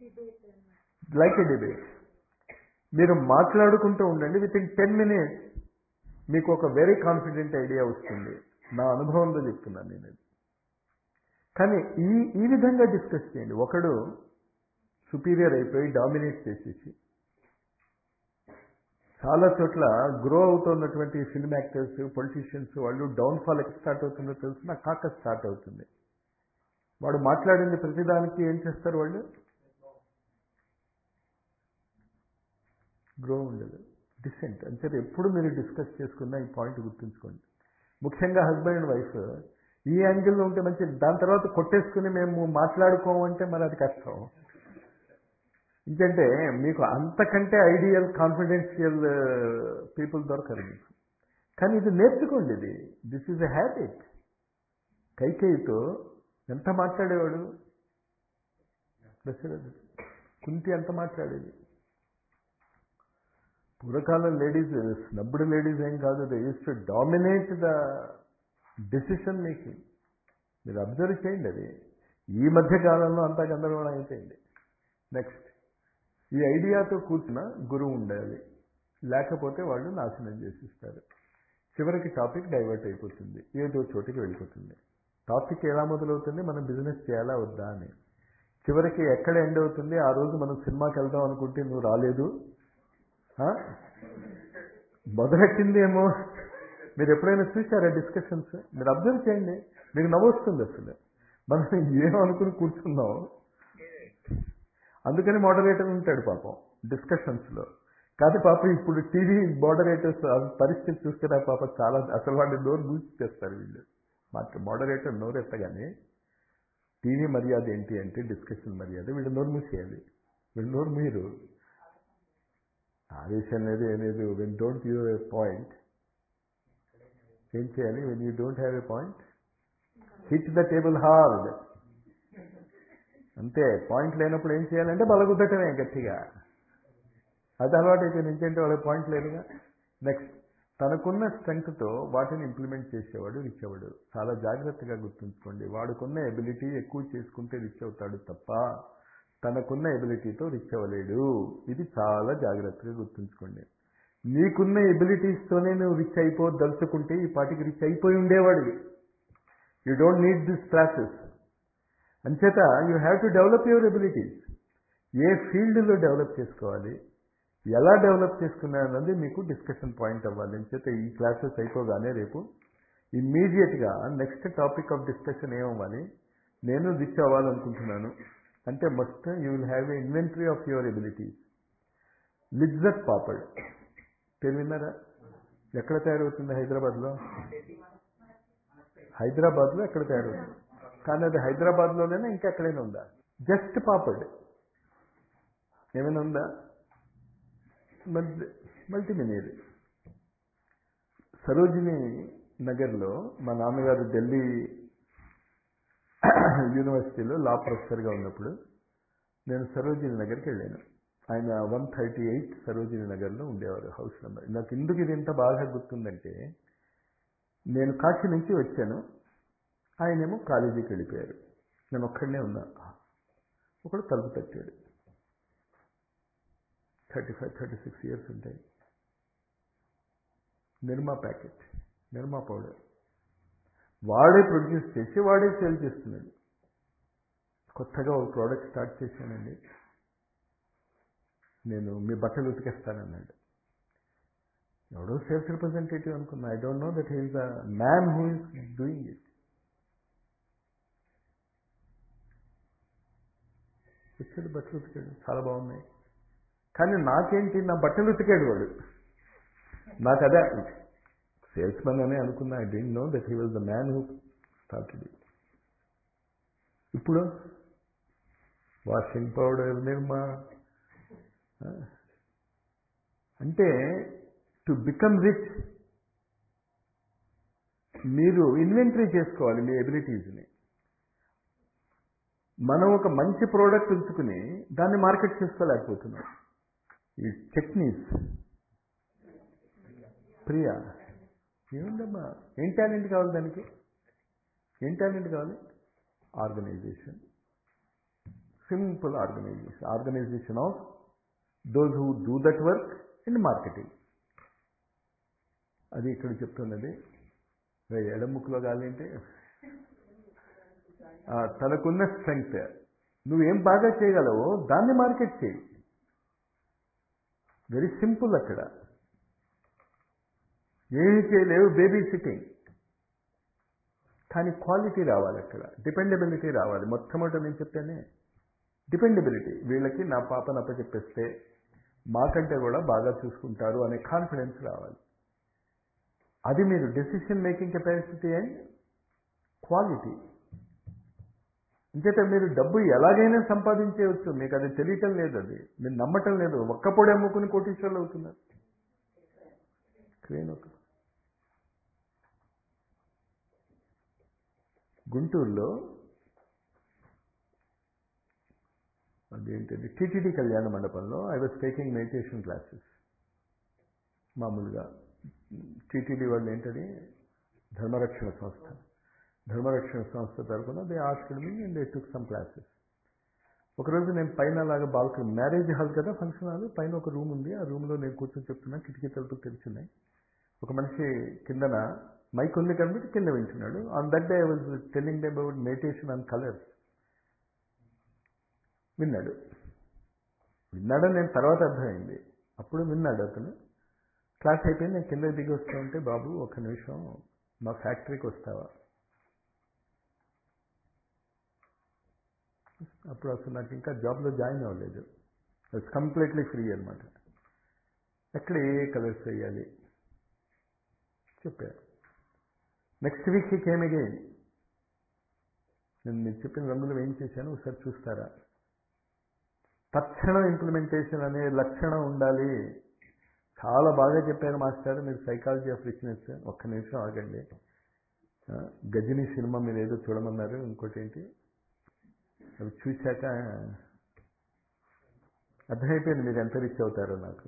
లైక్ ఏ డిబేట్ మీరు మాట్లాడుకుంటూ ఉండండి విత్ ఇన్ టెన్ మినిట్స్ మీకు ఒక వెరీ కాన్ఫిడెంట్ ఐడియా వస్తుంది నా అనుభవంలో చెప్తున్నాను నేను ఇది కానీ ఈ ఈ విధంగా డిస్కస్ చేయండి ఒకడు సుపీరియర్ అయిపోయి డామినేట్ చేసేసి చాలా చోట్ల గ్రో అవుతున్నటువంటి ఫిల్మ్ యాక్టర్స్ పొలిటీషియన్స్ వాళ్ళు డౌన్ఫాల్ ఎక్కడ స్టార్ట్ అవుతుందో తెలుసు నా కాక స్టార్ట్ అవుతుంది వాడు మాట్లాడింది ప్రతిదానికి ఏం చేస్తారు వాళ్ళు గ్రో ఉండదు డిసెంట్ అంటే ఎప్పుడు మీరు డిస్కస్ చేసుకున్న ఈ పాయింట్ గుర్తుంచుకోండి ముఖ్యంగా హస్బెండ్ అండ్ వైఫ్ ఈ యాంగిల్లో ఉంటే మంచి దాని తర్వాత కొట్టేసుకుని మేము మాట్లాడుకోమంటే మరి అది కష్టం ఎందుకంటే మీకు అంతకంటే ఐడియల్ కాన్ఫిడెన్షియల్ పీపుల్ దొరకరు మీకు కానీ ఇది నేర్చుకోండి ఇది దిస్ ఈజ్ ఎ హ్యాబిట్ కైకేయితో ఎంత మాట్లాడేవాడు దశరథుడు కుంతి ఎంత మాట్లాడేది పూర్వకాలం లేడీస్ స్నబ్బుడు లేడీస్ ఏం కాదు they use to dominate the decision making మీరు అబ్జర్వ్ చేయండి అది ఈ మధ్య కాలంలో అంతా గందరగోళం అయిపోయింది నెక్స్ట్ ఈ ఐడియాతో కూర్చున్న గురువు ఉండాలి లేకపోతే వాళ్ళు నాశనం చేసిస్తారు చివరికి టాపిక్ డైవర్ట్ అయిపోతుంది ఏదో చోటికి వెళ్ళిపోతుంది టాపిక్ ఎలా మొదలవుతుంది మనం బిజినెస్ చేయాలా వద్దా అని చివరికి ఎక్కడ ఎండ్ అవుతుంది ఆ రోజు మనం సినిమాకి వెళ్దాం అనుకుంటే నువ్వు రాలేదు ఆ? మొదలెట్టింది ఏమో మీరు ఎప్పుడైనా చూసారా డిస్కషన్స్ మీరు అబ్జర్వ్ చేయండి మీకు నవ్వొస్తుంది అసలు మనం ఏం అనుకుని కూర్చున్నాం అందుకని మోడరేటర్ ఉంటాడు పాపం డిస్కషన్స్లో కాదు పాపం ఇప్పుడు టీవీ మోడరేటర్స్ పరిస్థితి చూస్తే నాకు పాపం చాలా అసలు వాళ్ళు నోరు మూసిచేస్తారు వీళ్ళు మాట మోడరేటర్ నోరు ఎత్తగానే టీవీ మర్యాద ఏంటి అంటే డిస్కషన్ మర్యాద వీళ్ళు నోరు మూసేయాలి వీళ్ళు నోరు మీరు ఆవేశం అనేది అనేది when don't you a point ఏం చేయాలి when you don't have a point hit the table hard అంతే పాయింట్ లేనప్పుడు ఏం చేయాలంటే బలగుద్దటమే గట్టిగా అది అలవాటు అయితే నుంచేంటే వాళ్ళకి పాయింట్ లేదుగా నెక్స్ట్ తనకున్న స్ట్రెంగ్త్తో వాటిని ఇంప్లిమెంట్ చేసేవాడు రిచ్ అవ్వడు చాలా జాగ్రత్తగా గుర్తుంచుకోండి వాడుకున్న ఎబిలిటీ ఎక్కువ చేసుకుంటే రిచ్ అవుతాడు తప్ప తనకున్న ఎబిలిటీతో రిచ్ అవ్వలేడు ఇది చాలా జాగ్రత్తగా గుర్తుంచుకోండి నీకున్న ఎబిలిటీస్తోనే నువ్వు రిచ్ అయిపో దలుచుకుంటే ఈ పాటికి రిచ్ అయిపోయి ఉండేవాడివి you don't need this classes అంచేత you have to develop your abilities ఏ ఫీల్డ్లో డెవలప్ చేసుకోవాలి ఎలా డెవలప్ చేసుకున్నారన్నది మీకు డిస్కషన్ పాయింట్ అవ్వాలి అంచేత ఈ క్లాసెస్ అయిపోగానే రేపు ఇమ్మీడియట్గా నెక్స్ట్ టాపిక్ ఆఫ్ డిస్కషన్ ఏమవ్వాలి నేను రిచ్ అవ్వాలనుకుంటున్నాను అంటే must you will have a inventory of your abilities Lijjat Papad పేరు విన్నారా ఎక్కడ తయారవుతుంది హైదరాబాద్లో హైదరాబాద్లో ఎక్కడ తయారవుతుంది కానీ అది హైదరాబాద్లోనే ఇంకా ఎక్కడైనా ఉందా జస్ట్ పాపడ్ ఏమైనా ఉందా మల్టీ మల్టీమినియర్ సరోజిని నగర్లో మా నాన్నగారు ఢిల్లీ యూనివర్సిటీలో లా ప్రొఫెసర్గా ఉన్నప్పుడు నేను సరోజిని నగర్కి వెళ్ళాను ఆయన వన్ థర్టీ ఎయిట్ సరోజిని నగర్లో ఉండేవారు హౌస్ నెంబర్ నాకు ఎందుకు ఇది ఇంత బాగా గుర్తుందంటే నేను కాశీ నుంచి వచ్చాను ఆయనేమో కాలేజీకి వెళ్ళిపోయారు నేను ఒక్కడనే ఉన్నా ఒకడు తలుపు తట్టాడు thirty five thirty six years ఉంటాయి నిర్మా ప్యాకెట్ నిర్మా పౌడర్ వాడే ప్రొడ్యూస్ చేసి వాడే సేల్ చేస్తున్నాడు కొత్తగా ఒక ప్రోడక్ట్ స్టార్ట్ చేశానండి నేను మీ బట్టలు ఉతికేస్తానన్నాడు ఎవడో సేల్స్ రిప్రజెంటేటివ్ అనుకున్నా I don't know that he's the man who is doing it వచ్చాడు బట్టలు ఉతికాడు చాలా బాగున్నాయి కానీ నాకేంటి నా బట్టలు ఉతికాడు వాడు నాకు అదే సేల్స్ మెన్ అనే అనుకున్నా I don't know that he was the man who started it ఇప్పుడు వాషింగ్ పౌడర్ నిర్మా అంటే టు బికమ్ రిచ్ మీరు ఇన్వెంటరీ చేసుకోవాలి మీ ఎబిలిటీస్ని మనం ఒక మంచి ప్రోడక్ట్ ఉంచుకుని దాన్ని మార్కెట్ చేసుకోలేకపోతున్నాం ఈ టెక్నీస్ ప్రియా ఏముందమ్మా ఏం టాలెంట్ కావాలి దానికి ఏం టాలెంట్ కావాలి organisation simple organisation organisation of those who do that work and marketing అది ఇక్కడ చెప్తున్నది ఎడముక్కులో కాలేంటే తనకున్న స్ట్రెంగ్త్ నువ్వేం బాగా చేయగలవో దాన్ని మార్కెట్ చేయి వెరీ సింపుల్ అక్కడ ఏమీ చేయలేవు బేబీ సిట్టింగ్ కానీ క్వాలిటీ రావాలి అక్కడ డిపెండబిలిటీ రావాలి మొట్టమొదటి నేను చెప్పానే డిపెండబిలిటీ వీళ్ళకి నా పాపను అప్పచెప్పేస్తే మాకంటే కూడా బాగా చూసుకుంటారు అనే కాన్ఫిడెన్స్ రావాలి అది మీరు decision making capacity and quality ఇంకేత మీరు డబ్బు ఎలాగైనా సంపాదించేయచ్చు మీకు అది తెలియటం లేదు అది మీరు నమ్మటం లేదు ఒక్కపొడి అమ్ముకుని కోటీశ్వర్లు అవుతున్నారు క్రేన్ ఒక గుంటూరులో అదేంటంటే టీటీడీ కళ్యాణ మండపంలో I was taking meditation classes మామూలుగా టీటీడీ వాళ్ళు ఏంటది ధర్మరక్షణ సంస్థ ధర్మరక్షణ సంస్థ తరఫున they asked me and they took some classes ఒకరోజు నేను పైన అలాగా బాల్కనీ మ్యారేజ్ హాల్ కదా ఫంక్షన్ హాల్ పైన ఒక రూమ్ ఉంది ఆ రూమ్లో నేను కూర్చొని చెప్తున్నా కిటికీ తలుపులు తెరిచున్నాయి ఒక మనిషి కిందన మైక్ ఉంది కాబట్టి కింద వింటున్నాడు on that day I was telling day about meditation on colours విన్నాడు విన్నాడని నేను తర్వాత అర్థమైంది అప్పుడు విన్నాడు అతను క్లాస్ అయిపోయింది నేను కిందకి దిగి వస్తూ ఉంటే బాబు ఒక నిమిషం మా ఫ్యాక్టరీకి వస్తావా అప్పుడు అసలు నాకు ఇంకా జాబ్లో జాయిన్ అవ్వలేదు ఇట్స్ కంప్లీట్లీ ఫ్రీ అనమాట ఎక్కడ ఏ కలర్స్ వేయాలి చెప్పారు next week he came again నేను మీకు చెప్పిన రంగులు ఏం చేశాను ఒకసారి చూస్తారా తక్షణ ఇంప్లిమెంటేషన్ అనే లక్షణం ఉండాలి చాలా బాగా చెప్పారు మాస్టర్ మీరు సైకాలజీ ఆఫ్ రిచ్నెస్ ఒక్క నిమిషం ఆగండి ఆ, గజని సినిమా మీరు ఏదో చూడమన్నారు ఇంకోటి ఏంటి అవి చూశాక అర్థమైపోయింది మీరు ఎంత రిచ్ అవుతారో నాకు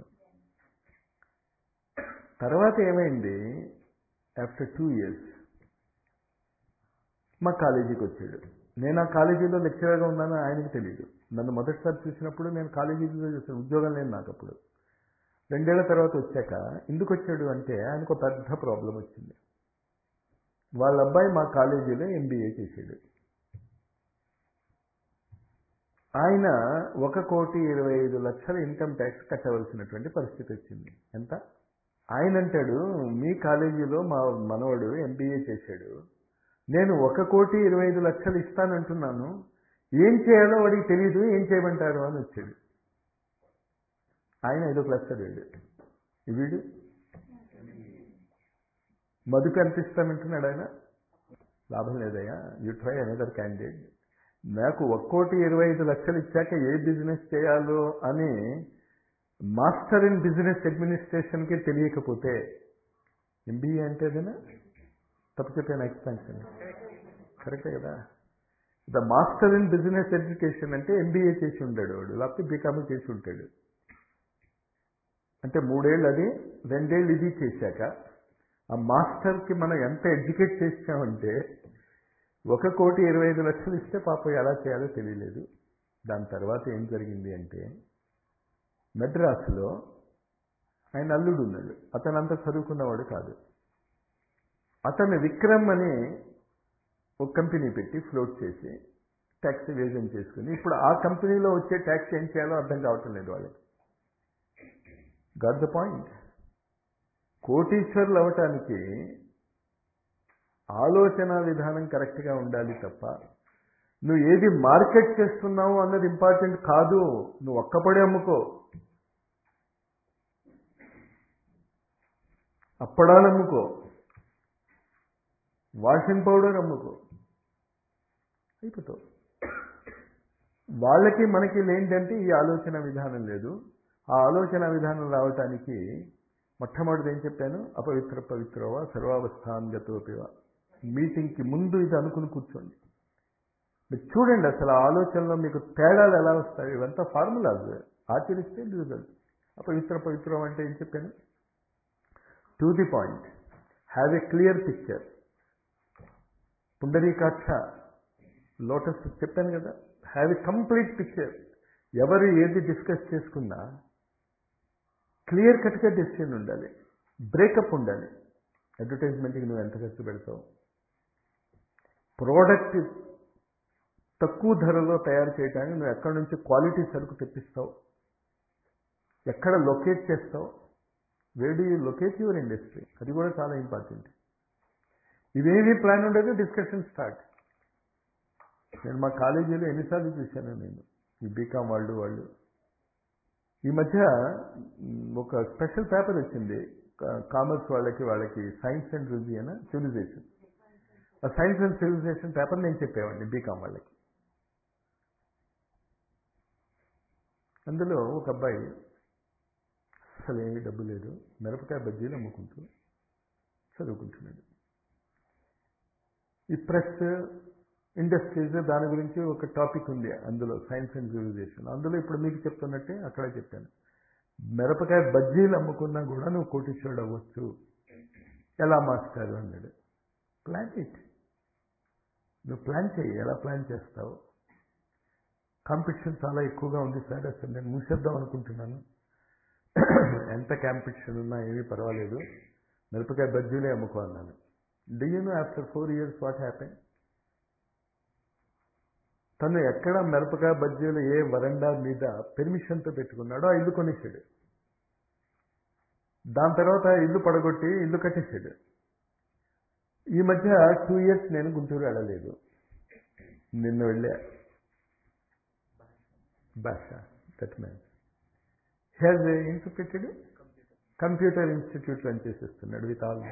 తర్వాత ఏమైంది ఆఫ్టర్ టూ ఇయర్స్ మా కాలేజీకి వచ్చాడు నేను ఆ కాలేజీలో లెక్చరర్గా ఉన్నానని ఆయనకి తెలియదు నన్ను మొదటిసారి చూసినప్పుడు నేను కాలేజీలో చేసిన ఉద్యోగం లేదు నాకు అప్పుడు రెండేళ్ల తర్వాత వచ్చాక ఎందుకు వచ్చాడు అంటే ఆయనకు ఒక పెద్ద ప్రాబ్లం వచ్చింది వాళ్ళ అబ్బాయి మా కాలేజీలో ఎంబీఏ చేశాడు ఆయన ఒక కోటి ఇరవై ఐదు లక్షల ఇన్కమ్ ట్యాక్స్ కట్టవలసినటువంటి పరిస్థితి వచ్చింది ఎంత ఆయన అంటాడు మీ కాలేజీలో మా మనవడు ఎంబీఏ చేశాడు నేను ఒక కోటి ఇరవై ఐదు లక్షలు ఇస్తానంటున్నాను ఏం చేయాలో వాడికి తెలియదు ఏం చేయమంటారు అని వచ్చాడు ఆయన ఐదో క్లాస్ చదివాడు వీడు మధుకు ఎంత ఇస్తానంటున్నాడు ఆయన లాభం లేదయ్యా యూ ట్రై అనదర్ క్యాండిడేట్ నాకు ఒక్కోటి ఇరవై ఐదు లక్షలు ఇచ్చాక ఏ బిజినెస్ చేయాలో అని మాస్టర్ ఇన్ బిజినెస్ అడ్మినిస్ట్రేషన్కి తెలియకపోతే ఎంబీఏ అంటే అదేనా తప్పు చెప్పాను ఎక్స్పాన్షన్ కరెక్టే కదా the master in business education అంటే ఎంబీఏ చేసి ఉంటాడు వాడు లేకపోతే బీకామ్ చేసి ఉంటాడు అంటే మూడేళ్ళు అది రెండేళ్ళు ఇది చేశాక ఆ మాస్టర్కి మనం ఎంత ఎడ్యుకేట్ చేసామంటే ఒక కోటి ఇరవై ఐదు లక్షలు ఇస్తే పాపం ఎలా చేయాలో తెలియలేదు దాని తర్వాత ఏం జరిగింది అంటే మెడ్రాస్లో ఆయన అల్లుడు ఉన్నాడు అతను అంత చదువుకున్నవాడు కాదు అతను విక్రమ్ అని ఒక కంపెనీ పెట్టి ఫ్లోట్ చేసి ట్యాక్స్ ఎవేజన్ చేసుకుని ఇప్పుడు ఆ కంపెనీలో వచ్చే ట్యాక్స్ ఏం చేయాలో అర్థం కావటం లేదు వాళ్ళకి గాట్ ద పాయింట్ కోటీశ్వర్లు అవటానికి ఆలోచన విధానం కరెక్ట్గా ఉండాలి తప్ప నువ్వు ఏది మార్కెట్ చేస్తున్నావు అన్నది ఇంపార్టెంట్ కాదు నువ్వు ఒక్కపడే అమ్ముకో అప్పడాలు అమ్ముకో వాషింగ్ పౌడర్ అమ్ముకో అయిపోతావు వాళ్ళకి మనకి ఏంటంటే ఈ ఆలోచన విధానం లేదు ఆ ఆలోచన విధానం రావటానికి మొట్టమొదటిది ఏం చెప్పాను అపవిత్ర పవిత్రవా సర్వావస్థాన్గతోపివా మీటింగ్కి ముందు ఇది అనుకుని కూర్చోండి మీరు చూడండి అసలు ఆ ఆలోచనలో మీకు తేడాలు ఎలా వస్తాయి ఇవంతా ఫార్ములాస్ ఆచరిస్తే రిజల్ట్ అపవిత్ర పవిత్రం అంటే ఏం చెప్పాను to the point have a clear picture పుండరీకాక్ష లోటస్ చెప్పాను కదా హ్యావ్ ఎ కంప్లీట్ పిక్చర్ ఎవరు ఏది డిస్కస్ చేసుకున్నా క్లియర్ కట్గా డెసిషన్ ఉండాలి బ్రేకప్ ఉండాలి అడ్వర్టైజ్మెంట్కి నువ్వు ఎంత ఖర్చు పెడతావు ప్రోడక్ట్ తక్కువ ధరలో తయారు చేయడానికి నువ్వు ఎక్కడి నుంచి క్వాలిటీ సరుకు తెప్పిస్తావు ఎక్కడ లొకేట్ చేస్తావు where do you locate your industry అది కూడా చాలా ఇంపార్టెంట్ ఇవేమీ ప్లాన్ ఉండదు డిస్కషన్ స్టార్ట్ నేను మా కాలేజీలో ఎన్నిసార్లు చూశాను నేను ఈ బీకామ్ వాళ్ళు వాళ్ళు ఈ మధ్య మ్, ఒక స్పెషల్ పేపర్ వచ్చింది కామర్స్ వాళ్ళకి వాళ్ళకి సైన్స్ అండ్ రిజియన్ సివిలైజేషన్ ఆ సైన్స్ అండ్ సివిలైజేషన్ పేపర్ నేను చెప్పేవాడిని బీకామ్ వాళ్ళకి అందులో ఒక అబ్బాయి అసలు ఏమీ డబ్బు లేదు మిరపకాయ బజ్జీలు అమ్ముకుంటూ చదువుకుంటున్నాడు ఈ ప్రెస్ ఇండస్ట్రీస్ దాని గురించి ఒక టాపిక్ ఉంది అందులో సైన్స్ అండ్ సివిలైజేషన్ అందులో ఇప్పుడు మీకు చెప్తున్నట్టే అక్కడ చెప్పాను మిరపకాయ బజ్జీలు అమ్ముకున్నా కూడా నువ్వు కోటీశ్వరుడు అవ్వచ్చు ఎలా మాస్టారు అన్నాడు ప్లాన్ ఇట్ నువ్వు ప్లాన్ చేయి ఎలా ప్లాన్ చేస్తావు కాంపిటీషన్ చాలా ఎక్కువగా ఉంది సార్ అసలు నేను మూసేద్దాం అనుకుంటున్నాను ఎంత కాంపిటీషన్ ఉన్నా ఏమీ పర్వాలేదు మిరపకాయ బజ్జీలే అమ్ముకో అన్నాను డియూను after four years what happen తను ఎక్కడ మిరపకాయ బజ్జీలు ఏ వరండా మీద పెర్మిషన్తో పెట్టుకున్నాడో ఆ ఇల్లు కొనేసాడు దాని తర్వాత ఇల్లు పడగొట్టి ఇల్లు కట్టేశాడు ఈ మధ్య టూ ఇయర్స్ నేను గుంటూరు వెళ్ళలేదు నిన్న వెళ్ళా భాష that man has instituted computer institute run చేసేస్తున్నాడు విత్ ఆల్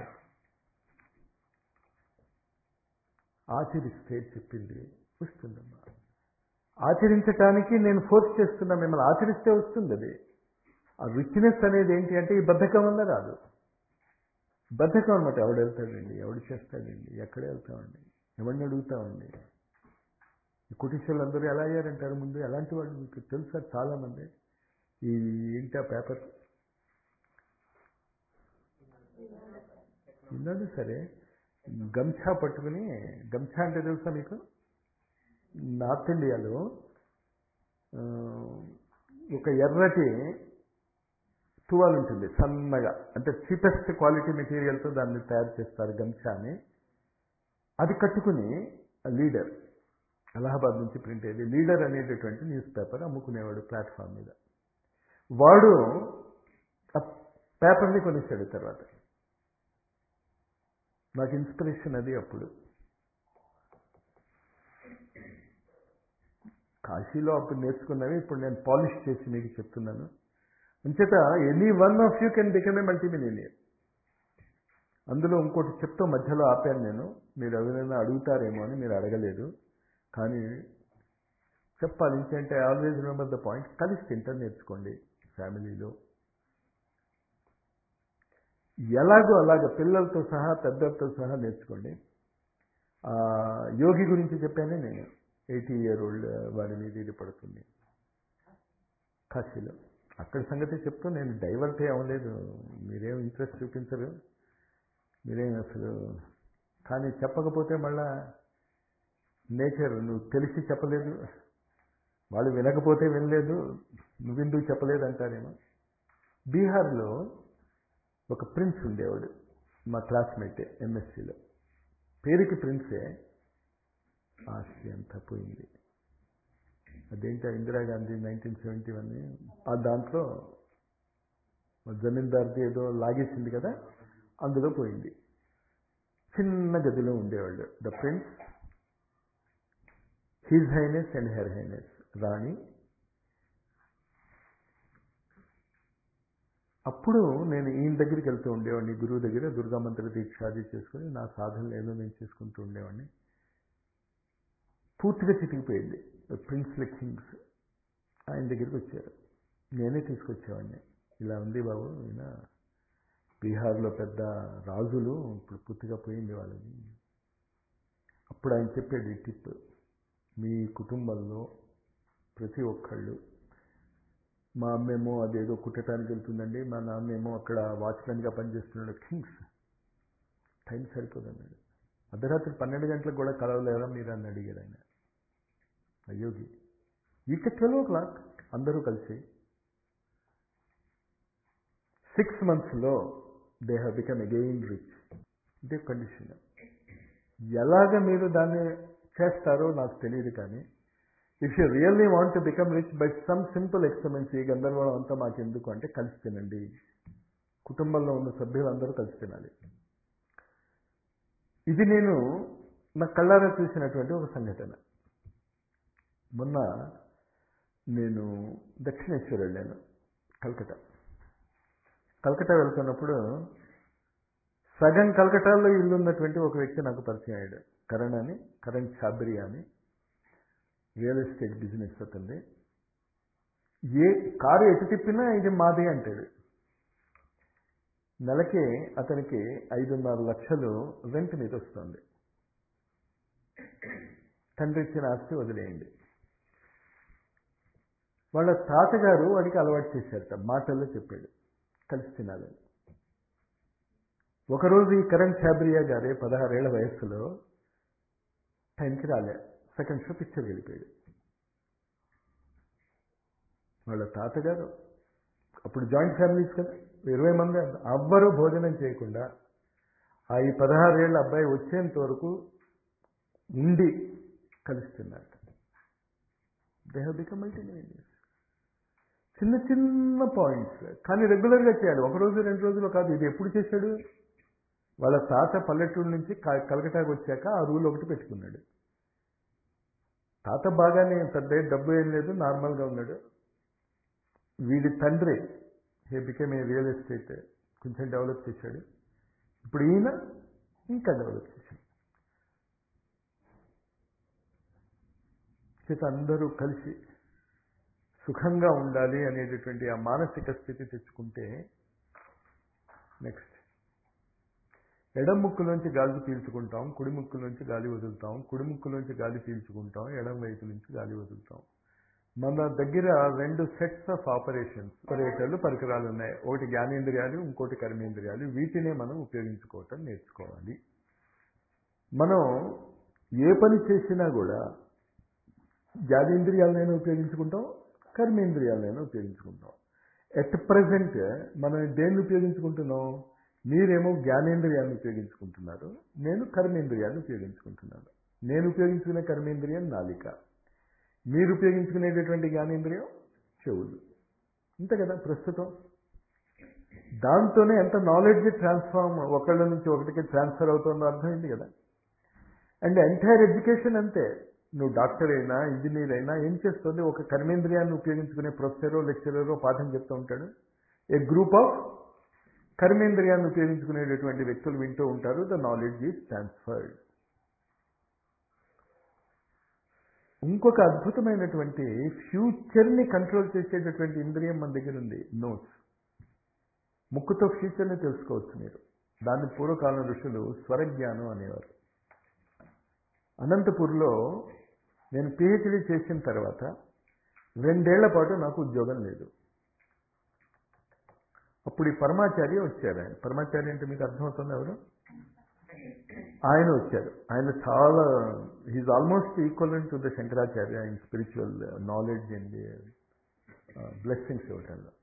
ఆచరిస్తే చెప్పింది వస్తుందమ్మా ఆచరించటానికి నేను ఫోర్స్ చేస్తున్నా మిమ్మల్ని ఆచరిస్తే వస్తుంది అది ఆ రిచ్నెస్ అనేది ఏంటి అంటే ఈ బద్ధకం వల్ల రాదు బద్ధకం అనమాట ఎవడు వెళ్తాడండి ఎవడు చేస్తాడండి ఎక్కడ వెళ్తామండి ఎవరిని అడుగుతామండి ఈ కుటీశ్వరులు అందరూ ఎలా అయ్యారంటారు ముందు ఎలాంటి వాళ్ళు మీకు తెలుసా చాలామంది ఈ ఏంటి ఆ పేపర్ విన్నాడు సరే గంఛా పట్టుకుని గంఛా అంటే తెలుసా మీకు నార్త్ ఇండియాలో ఆ, ఒక ఎర్రటి తువాలు ఉంటుంది సన్నగా అంటే చీపెస్ట్ క్వాలిటీ మెటీరియల్తో దాన్ని తయారు చేస్తారు గంఛా అని అది కట్టుకుని లీడర్ అలహాబాద్ నుంచి ప్రింట్ అయ్యేది లీడర్ అనేటటువంటి న్యూస్ పేపర్ అమ్ముకునేవాడు ప్లాట్ఫామ్ మీద వాడు ఆ పేపర్ని కొనేసాడు తర్వాత నాకు ఇన్స్పిరేషన్ అది అప్పుడు కాశీలో అప్పుడు నేర్చుకున్నవి ఇప్పుడు నేను పాలిష్ చేసి మీకు చెప్తున్నాను అంచేత any one of you can become a multi millionaire అందులో ఇంకోటి చెప్తూ మధ్యలో ఆపాను నేను మీరు ఎవరైనా అడుగుతారేమో అని మీరు అడగలేదు కానీ చెప్పాలి ఇంకేంటే ఆల్వేజ్ రిమెంబర్ ద పాయింట్ కలిసి తింటారు నేర్చుకోండి ఫ్యామిలీలో ఎలాగో అలాగ పిల్లలతో సహా పెద్దలతో సహా నేర్చుకోండి ఆ, యోగి గురించి చెప్పానే నేను ఎయిటీ ఇయర్ ఓల్డ్ వాడి మీద ఇది పడుతుంది కాశీలో అక్కడ సంగతి చెప్తూ నేను డైవర్ట్ అవ్వలేదు మీరేం ఇంట్రెస్ట్ చూపించరు మీరేం అసలు కానీ చెప్పకపోతే మళ్ళా నేచర్ నువ్వు తెలిసి చెప్పలేదు వాళ్ళు వినకపోతే వినలేదు నువ్వెందుకు చెప్పలేదు అంటారేమో బీహార్లో ఒక ప్రిన్స్ ఉండేవాడు మా క్లాస్మేటే ఎంఎస్సిలో పేరుకి ప్రిన్సే ఆస్తి అంతా పోయింది అదేంటో ఇందిరాగాంధీ నైన్టీన్ సెవెంటీ వన్ ఆ దాంట్లో మా జమీందార్ది ఏదో లాగేసింది కదా అందులో పోయింది చిన్న గదిలో ఉండేవాళ్ళు the prince his highness and her highness రాణి అప్పుడు నేను ఈయన దగ్గరికి వెళ్తూ ఉండేవాడిని గురువు దగ్గర దుర్గా మంత్ర దీక్ష అది చేసుకుని నా సాధనలు ఏదో నేను చేసుకుంటూ ఉండేవాడిని పూర్తిగా చితికిపోయింది ప్రిన్స్ల కింగ్స్ ఆయన దగ్గరికి వచ్చారు నేనే తీసుకొచ్చేవాడిని ఇలా ఉంది బాబు ఈయన బీహార్లో పెద్ద రాజులు ఇప్పుడు పూర్తిగా పోయింది వాళ్ళని అప్పుడు ఆయన చెప్పాడు ఈ టిప్ మీ కుటుంబంలో ప్రతి ఒక్కళ్ళు మా అమ్మేమో అదేదో కుట్టడానికి వెళ్తుందండి మా నాన్నేమో అక్కడ వాచ్మెన్గా పనిచేస్తున్నాడు కింగ్స్ టైం సరిపోదన్నాడు అర్ధరాత్రి పన్నెండు గంటలకు కూడా కలవలేరా మీరు అని అడిగారు ఆయన అయోగి ఇక ట్వెల్వ్ ఓ క్లాక్ అందరూ కలిసి సిక్స్ మంత్స్లో they have become again rich ఇదే కండిషన్ ఎలాగ మీరు దాన్ని చేస్తారో నాకు తెలియదు కానీ if you really want to become rich by some simple experiments ఈ గందరగోళం అంతా మాకు ఎందుకు అంటే కలిసి తినండి కుటుంబంలో ఉన్న సభ్యులందరూ కలిసి తినాలి ఇది నేను నా కళ్ళారా చూసినటువంటి ఒక సంఘటన మొన్న నేను దక్షిణేశ్వర్ వెళ్ళాను కల్కటా కల్కటా వెళ్తున్నప్పుడు సగం కల్కటాలో ఇల్లు ఉన్నటువంటి ఒక వ్యక్తి నాకు పరిచయం అయ్యాడు కరణ్ అని కరణ్ చాబరియా అని రియల్ ఎస్టేట్ బిజినెస్ అతనిది ఏ కారు ఎటు తిప్పినా ఇది మాది అంటాడు నెలకి అతనికి ఐదున్నర లక్షలు రెంట్ మీద వస్తుంది తండ్రి ఇచ్చిన ఆస్తి వదిలేయండి వాళ్ళ తాతగారు వాడికి అలవాటు చేశారట మాటల్లో చెప్పాడు కలిసి తినాలని ఒకరోజు ఈ కరణ్ ఛాబ్రియా గారే పదహారేళ్ల వయస్సులో టైంకి రాలే సెకండ్ షో పిక్చర్ వెళ్ళిపోయాడు వాళ్ళ తాతగారు అప్పుడు జాయింట్ ఫ్యామిలీస్ కదా ఇరవై మంది ఎవ్వరూ భోజనం చేయకుండా ఆ ఈ పదహారేళ్ళ అబ్బాయి వచ్చేంత వరకు ఉండి కలుస్తున్నారు దే హ్యావ్ బికమ్ మల్టీమిలియనీర్స్ చిన్న చిన్న పాయింట్స్ కానీ రెగ్యులర్గా చేయాలి ఒక రోజు రెండు రోజులు కాదు ఇది ఎప్పుడు చేశాడు వాళ్ళ తాత పల్లెటూరు నుంచి క- కలకటాకు వచ్చాక ఆ రూల్ ఒకటి పెట్టుకున్నాడు తాత బాగానే పెద్ద డబ్బు ఏం లేదు నార్మల్గా ఉన్నాడు వీడి తండ్రి he became a real estate కొంచెం డెవలప్ చేశాడు ఇప్పుడు ఈయన ఇంకా డెవలప్ చేశాడు చేత అందరూ కలిసి సుఖంగా ఉండాలి అనేటటువంటి ఆ మానసిక స్థితి తెచ్చుకుంటే నెక్స్ట్ ఎడం ముక్కులోంచి గాలి పీల్చుకుంటాం కుడి ముక్కులోంచి గాలి వదులుతాం కుడి ముక్కులోంచి గాలి పీల్చుకుంటాం ఎడం వైపు నుంచి గాలి వదులుతాం మన దగ్గర రెండు సెట్స్ ఆఫ్ ఆపరేషన్స్ ఆపరేటర్లు పరికరాలు ఉన్నాయి ఒకటి జ్ఞానేంద్రియాలు ఇంకోటి కర్మేంద్రియాలు వీటినే మనం ఉపయోగించుకోవటం నేర్చుకోవాలి మనం ఏ పని చేసినా కూడా జ్ఞానేంద్రియాలనైనా ఉపయోగించుకుంటాం కర్మేంద్రియాలనైనా ఉపయోగించుకుంటాం ఎట్ ప్రజెంట్ మనం దేన్ని ఉపయోగించుకుంటున్నాం మీరేమో జ్ఞానేంద్రియాన్ని ఉపయోగించుకుంటున్నారు నేను కర్మేంద్రియాన్ని ఉపయోగించుకుంటున్నాను నేను ఉపయోగించుకునే కర్మేంద్రియం నాలిక మీరు ఉపయోగించుకునేటటువంటి జ్ఞానేంద్రియం చెవులు అంతే కదా ప్రస్తుతం దాంతోనే ఎంత నాలెడ్జ్ ట్రాన్స్ఫార్మ్ ఒకళ్ళ నుంచి ఒకటికి ట్రాన్స్ఫర్ అవుతుందో అర్థమైంది కదా అండ్ ఎంటైర్ ఎడ్యుకేషన్ అంతే నువ్వు డాక్టర్ అయినా ఇంజనీర్ అయినా ఏం చేస్తుంది ఒక కర్మేంద్రియాన్ని ఉపయోగించుకునే ప్రొఫెసరో లెక్చరరో పాఠం చెప్తూ ఉంటాడు ఏ గ్రూప్ ఆఫ్ కర్మేంద్రియాన్ని ఉపయోగించుకునేటటువంటి వ్యక్తులు వింటూ ఉంటారు ద నాలెడ్జ్ ఈజ్ ట్రాన్స్ఫర్డ్ ఇంకొక అద్భుతమైనటువంటి ఫ్యూచర్ని కంట్రోల్ చేసేటటువంటి ఇంద్రియం మన దగ్గర ఉంది నోస్ ముక్కుతో ఫ్యూచర్ని తెలుసుకోవచ్చు మీరు దాన్ని పూర్వకాలం ఋషులు స్వరజ్ఞానం అనేవారు అనంతపూర్లో నేను పిహెచ్డి చేసిన తర్వాత రెండేళ్ల పాటు నాకు ఉద్యోగం లేదు అప్పుడు ఈ పరమాచార్య వచ్చారు ఆయన పరమాచార్య అంటే మీకు అర్థమవుతుంది ఎవరు ఆయన వచ్చారు ఆయన చాలా he's almost equal to the Shankaracharya in spiritual knowledge in the blessings ఇవ్వటంలో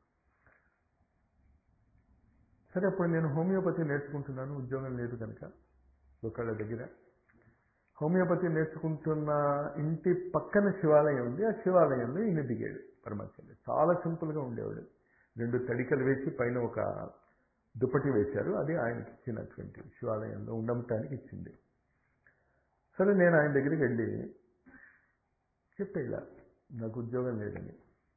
సరే అప్పుడు నేను హోమియోపతి నేర్చుకుంటున్నాను ఉద్యోగం లేదు కనుక ఒకళ్ళ దగ్గర హోమియోపతి నేర్చుకుంటున్న ఇంటి పక్కన శివాలయం ఉంది ఆ శివాలయంలో ఈయన దిగాడు పరమాచార్య చాలా సింపుల్గా ఉండేవాడు రెండు తడికలు వేసి పైన ఒక దుప్పటి వేశారు అది ఆయనకి ఇచ్చినటువంటి శివాలయంలో ఉండటానికి ఇచ్చింది సరే నేను ఆయన దగ్గరికి వెళ్ళి చెప్పేలా నాకు ఉద్యోగం లేదని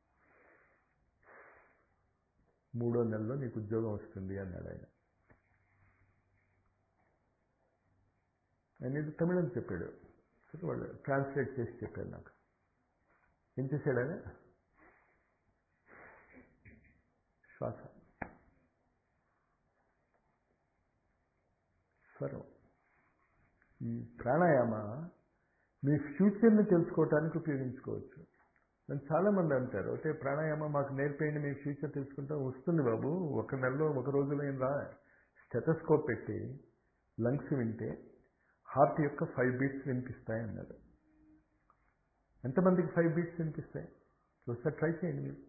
మూడో నెలలో నీకు ఉద్యోగం వస్తుంది అన్నాడు ఆయన ఆయన ఇది తమిళం చెప్పాడు సరే వాళ్ళు ట్రాన్స్లేట్ చేసి చెప్పారు నాకు ఏం చేశాడు ఆయన శ్వాస స్వరం ఈ ప్రాణాయామ మీ ఫ్యూచర్ని తెలుసుకోవటానికి ఉపయోగించుకోవచ్చు నన్ను చాలామంది అంటారు అంటే ప్రాణాయామ మాకు నేర్పేయండి మీ ఫ్యూచర్ తెలుసుకుంటాం వస్తుంది బాబు ఒక నెలలో ఒక రోజులో ఏం రా స్టెటస్కోప్ పెట్టి లంగ్స్ వింటే హార్ట్ యొక్క ఫైవ్ బీట్స్ వినిపిస్తాయి అన్నారు ఎంతమందికి ఫైవ్ బీట్స్ వినిపిస్తాయి ఒకసారి ట్రై చేయండి మీరు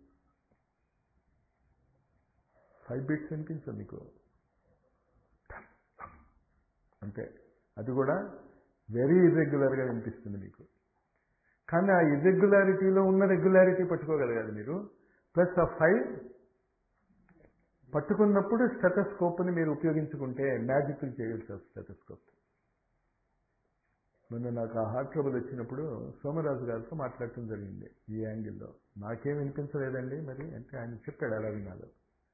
ఫైవ్ బీట్స్ వినిపించదు మీకు అంతే అది కూడా వెరీ ఇర్రెగ్యులర్గా వినిపిస్తుంది మీకు కానీ ఆ ఇర్రెగ్యులారిటీలో ఉన్న రెగ్యులారిటీ పట్టుకోగలగాలి మీరు ప్లస్ ఆ ఫైవ్ పట్టుకున్నప్పుడు స్టెటస్కోప్ని మీరు ఉపయోగించుకుంటే మ్యాజిక్లు చేయొచ్చు స్టెటస్కోప్ మొన్న నాకు ఆ హార్ట్ ట్రబుల్ వచ్చినప్పుడు సోమరాజు గారితో మాట్లాడటం జరిగింది ఈ యాంగిల్లో నాకేం వినిపించలేదండి మరి అంటే ఆయన చెప్పాడు అలా వినాలో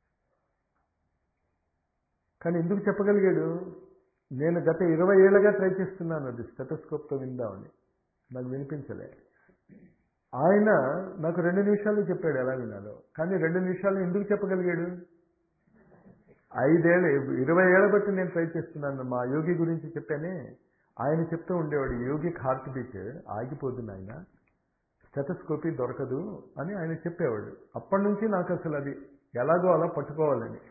కానీ ఎందుకు చెప్పగలిగాడు నేను గత ఇరవై ఏళ్ళగా ట్రై చేస్తున్నాను అది స్టెటస్కోప్తో విందామని నాకు వినిపించలే ఆయన నాకు రెండు నిమిషాలు చెప్పాడు ఎలా వినాలో కానీ రెండు నిమిషాలు ఎందుకు చెప్పగలిగాడు ఐదేళ్ళ ఇరవై ఏళ్ళ బట్టి నేను ట్రై చేస్తున్నాను మా యోగి గురించి చెప్పానే ఆయన చెప్తూ ఉండేవాడు యోగికి హార్ట్ బీట్ ఆగిపోతుంది ఆయన స్టెటస్కోపీ దొరకదు అని ఆయన చెప్పేవాడు అప్పటి నుంచి నాకు అసలు అది ఎలాగో అలా పట్టుకోవాలని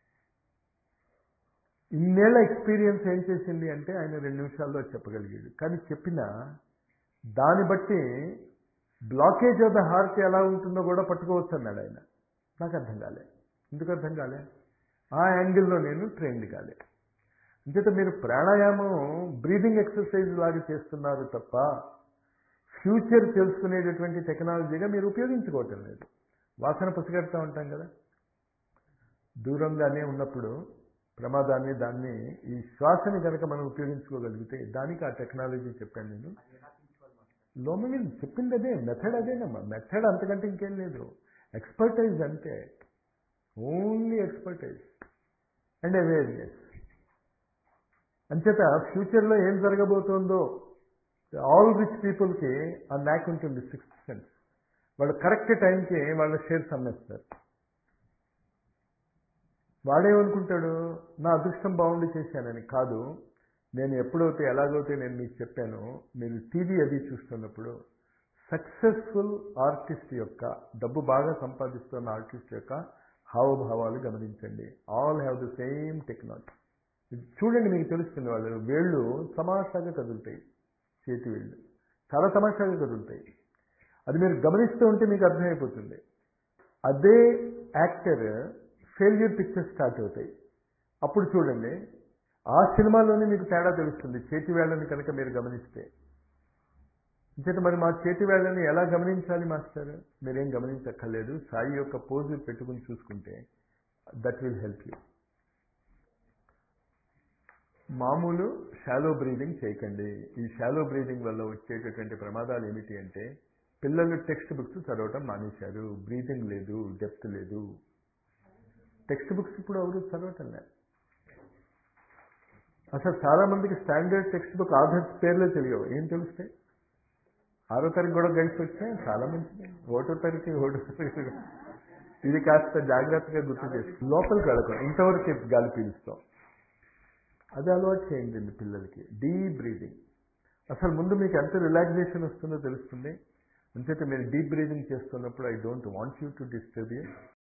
ఇన్నేళ్ల ఎక్స్పీరియన్స్ ఏం చేసింది అంటే ఆయన రెండు నిమిషాల్లో చెప్పగలిగాడు కానీ చెప్పిన దాన్ని బట్టి బ్లాకేజ్ ఆఫ్ ద హార్ట్ ఎలా ఉంటుందో కూడా పట్టుకోవచ్చు అన్నాడు ఆయన నాకు అర్థం కాలే ఎందుకు అర్థం కాలే ఆ యాంగిల్లో నేను ట్రైన్డ్ కాలే అంచేత మీరు ప్రాణాయామం బ్రీదింగ్ ఎక్సర్సైజ్ లాగా చేస్తున్నారు తప్ప ఫ్యూచర్ తెలుసుకునేటటువంటి టెక్నాలజీగా మీరు ఉపయోగించుకోవటం లేదు వాసన పసిగడతా ఉంటాం కదా దూరంగానే ఉన్నప్పుడు ప్రమాదాన్ని దాన్ని ఈ శ్వాసని కనుక మనం ఉపయోగించుకోగలిగితే దానికి ఆ టెక్నాలజీ చెప్పాను నేను అది ఎలా తీసుకోవాలి మాస్టర్ లోమని చెప్పింది అదే మెథడ్ అదేనమ్మా మెథడ్ అంతకంటే ఇంకేం లేదు ఎక్స్పర్టైజ్ అంతే ఓన్లీ ఎక్స్పర్టైజ్ అండ్ అవేర్నెస్ అంచేత ఫ్యూచర్లో ఏం జరగబోతోందో ఆల్ రిచ్ పీపుల్కి ఆ న్యాక్ ఉంటుంది సిక్స్త్ సెన్స్ వాళ్ళు కరెక్ట్ టైంకి వాళ్ళ షేర్స్ అమ్మేస్తారు వాడేమనుకుంటాడు నా అదృష్టం బాగుండి చేశానని కాదు నేను ఎప్పుడైతే ఎలాగైతే నేను మీకు చెప్పానో మీరు టీవీ అది చూస్తున్నప్పుడు సక్సెస్ఫుల్ ఆర్టిస్ట్ యొక్క డబ్బు బాగా సంపాదిస్తున్న ఆర్టిస్ట్ యొక్క హావభావాలు గమనించండి all have the same technology ఇది చూడండి మీకు తెలుస్తుంది వాళ్ళు వేళ్ళు తమాషాగా కదులుతాయి చేతి వేళ్ళు చాలా తమాషాగా కదులుతాయి అది మీరు గమనిస్తూ ఉంటే మీకు అర్థమైపోతుంది అదే యాక్టర్ ఫెయిల్యూర్ పిక్చర్స్ స్టార్ట్ అవుతాయి అప్పుడు చూడండి ఆ సినిమాలోనే మీకు తేడా తెలుస్తుంది చేతి వేళ్ళని కనుక మీరు గమనిస్తే ఇంచేత మరి మా చేతి వేళ్ళని ఎలా గమనించాలి మాస్టర్ మీరేం గమనించక్కర్లేదు సాయి యొక్క పోజు పెట్టుకుని చూసుకుంటే దట్ విల్ హెల్ప్ యూ మామూలు షాలో బ్రీదింగ్ చేయకండి ఈ షాలో బ్రీదింగ్ వల్ల వచ్చేటటువంటి ప్రమాదాలు ఏమిటి అంటే పిల్లలు టెక్స్ట్ బుక్స్ చదవటం మానేశారు బ్రీదింగ్ లేదు డెప్త్ లేదు టెక్స్ట్ బుక్స్ ఇప్పుడు ఎవరు చదవటం లేదు అసలు చాలా మందికి స్టాండర్డ్ టెక్స్ట్ బుక్ ఆధార్ పేర్లే తెలియవు ఏం తెలుస్తాయి ఆరో తరగతి కూడా గడిచి వచ్చాయి చాలా మంచిది ఒకటో తరగతి ఒకటో తరగతి ఇది కాస్త జాగ్రత్తగా గుర్తు చేసి లోపలికి వెళ్ళకం ఇంతవరకు గాలి పీలుస్తాం అది అలవాటు చేయండి పిల్లలకి డీప్ బ్రీదింగ్ అసలు ముందు మీకు ఎంత రిలాక్సేషన్ వస్తుందో తెలుస్తుంది అంచేత మీరు డీప్ బ్రీదింగ్ చేస్తున్నప్పుడు I don't want you to disturb you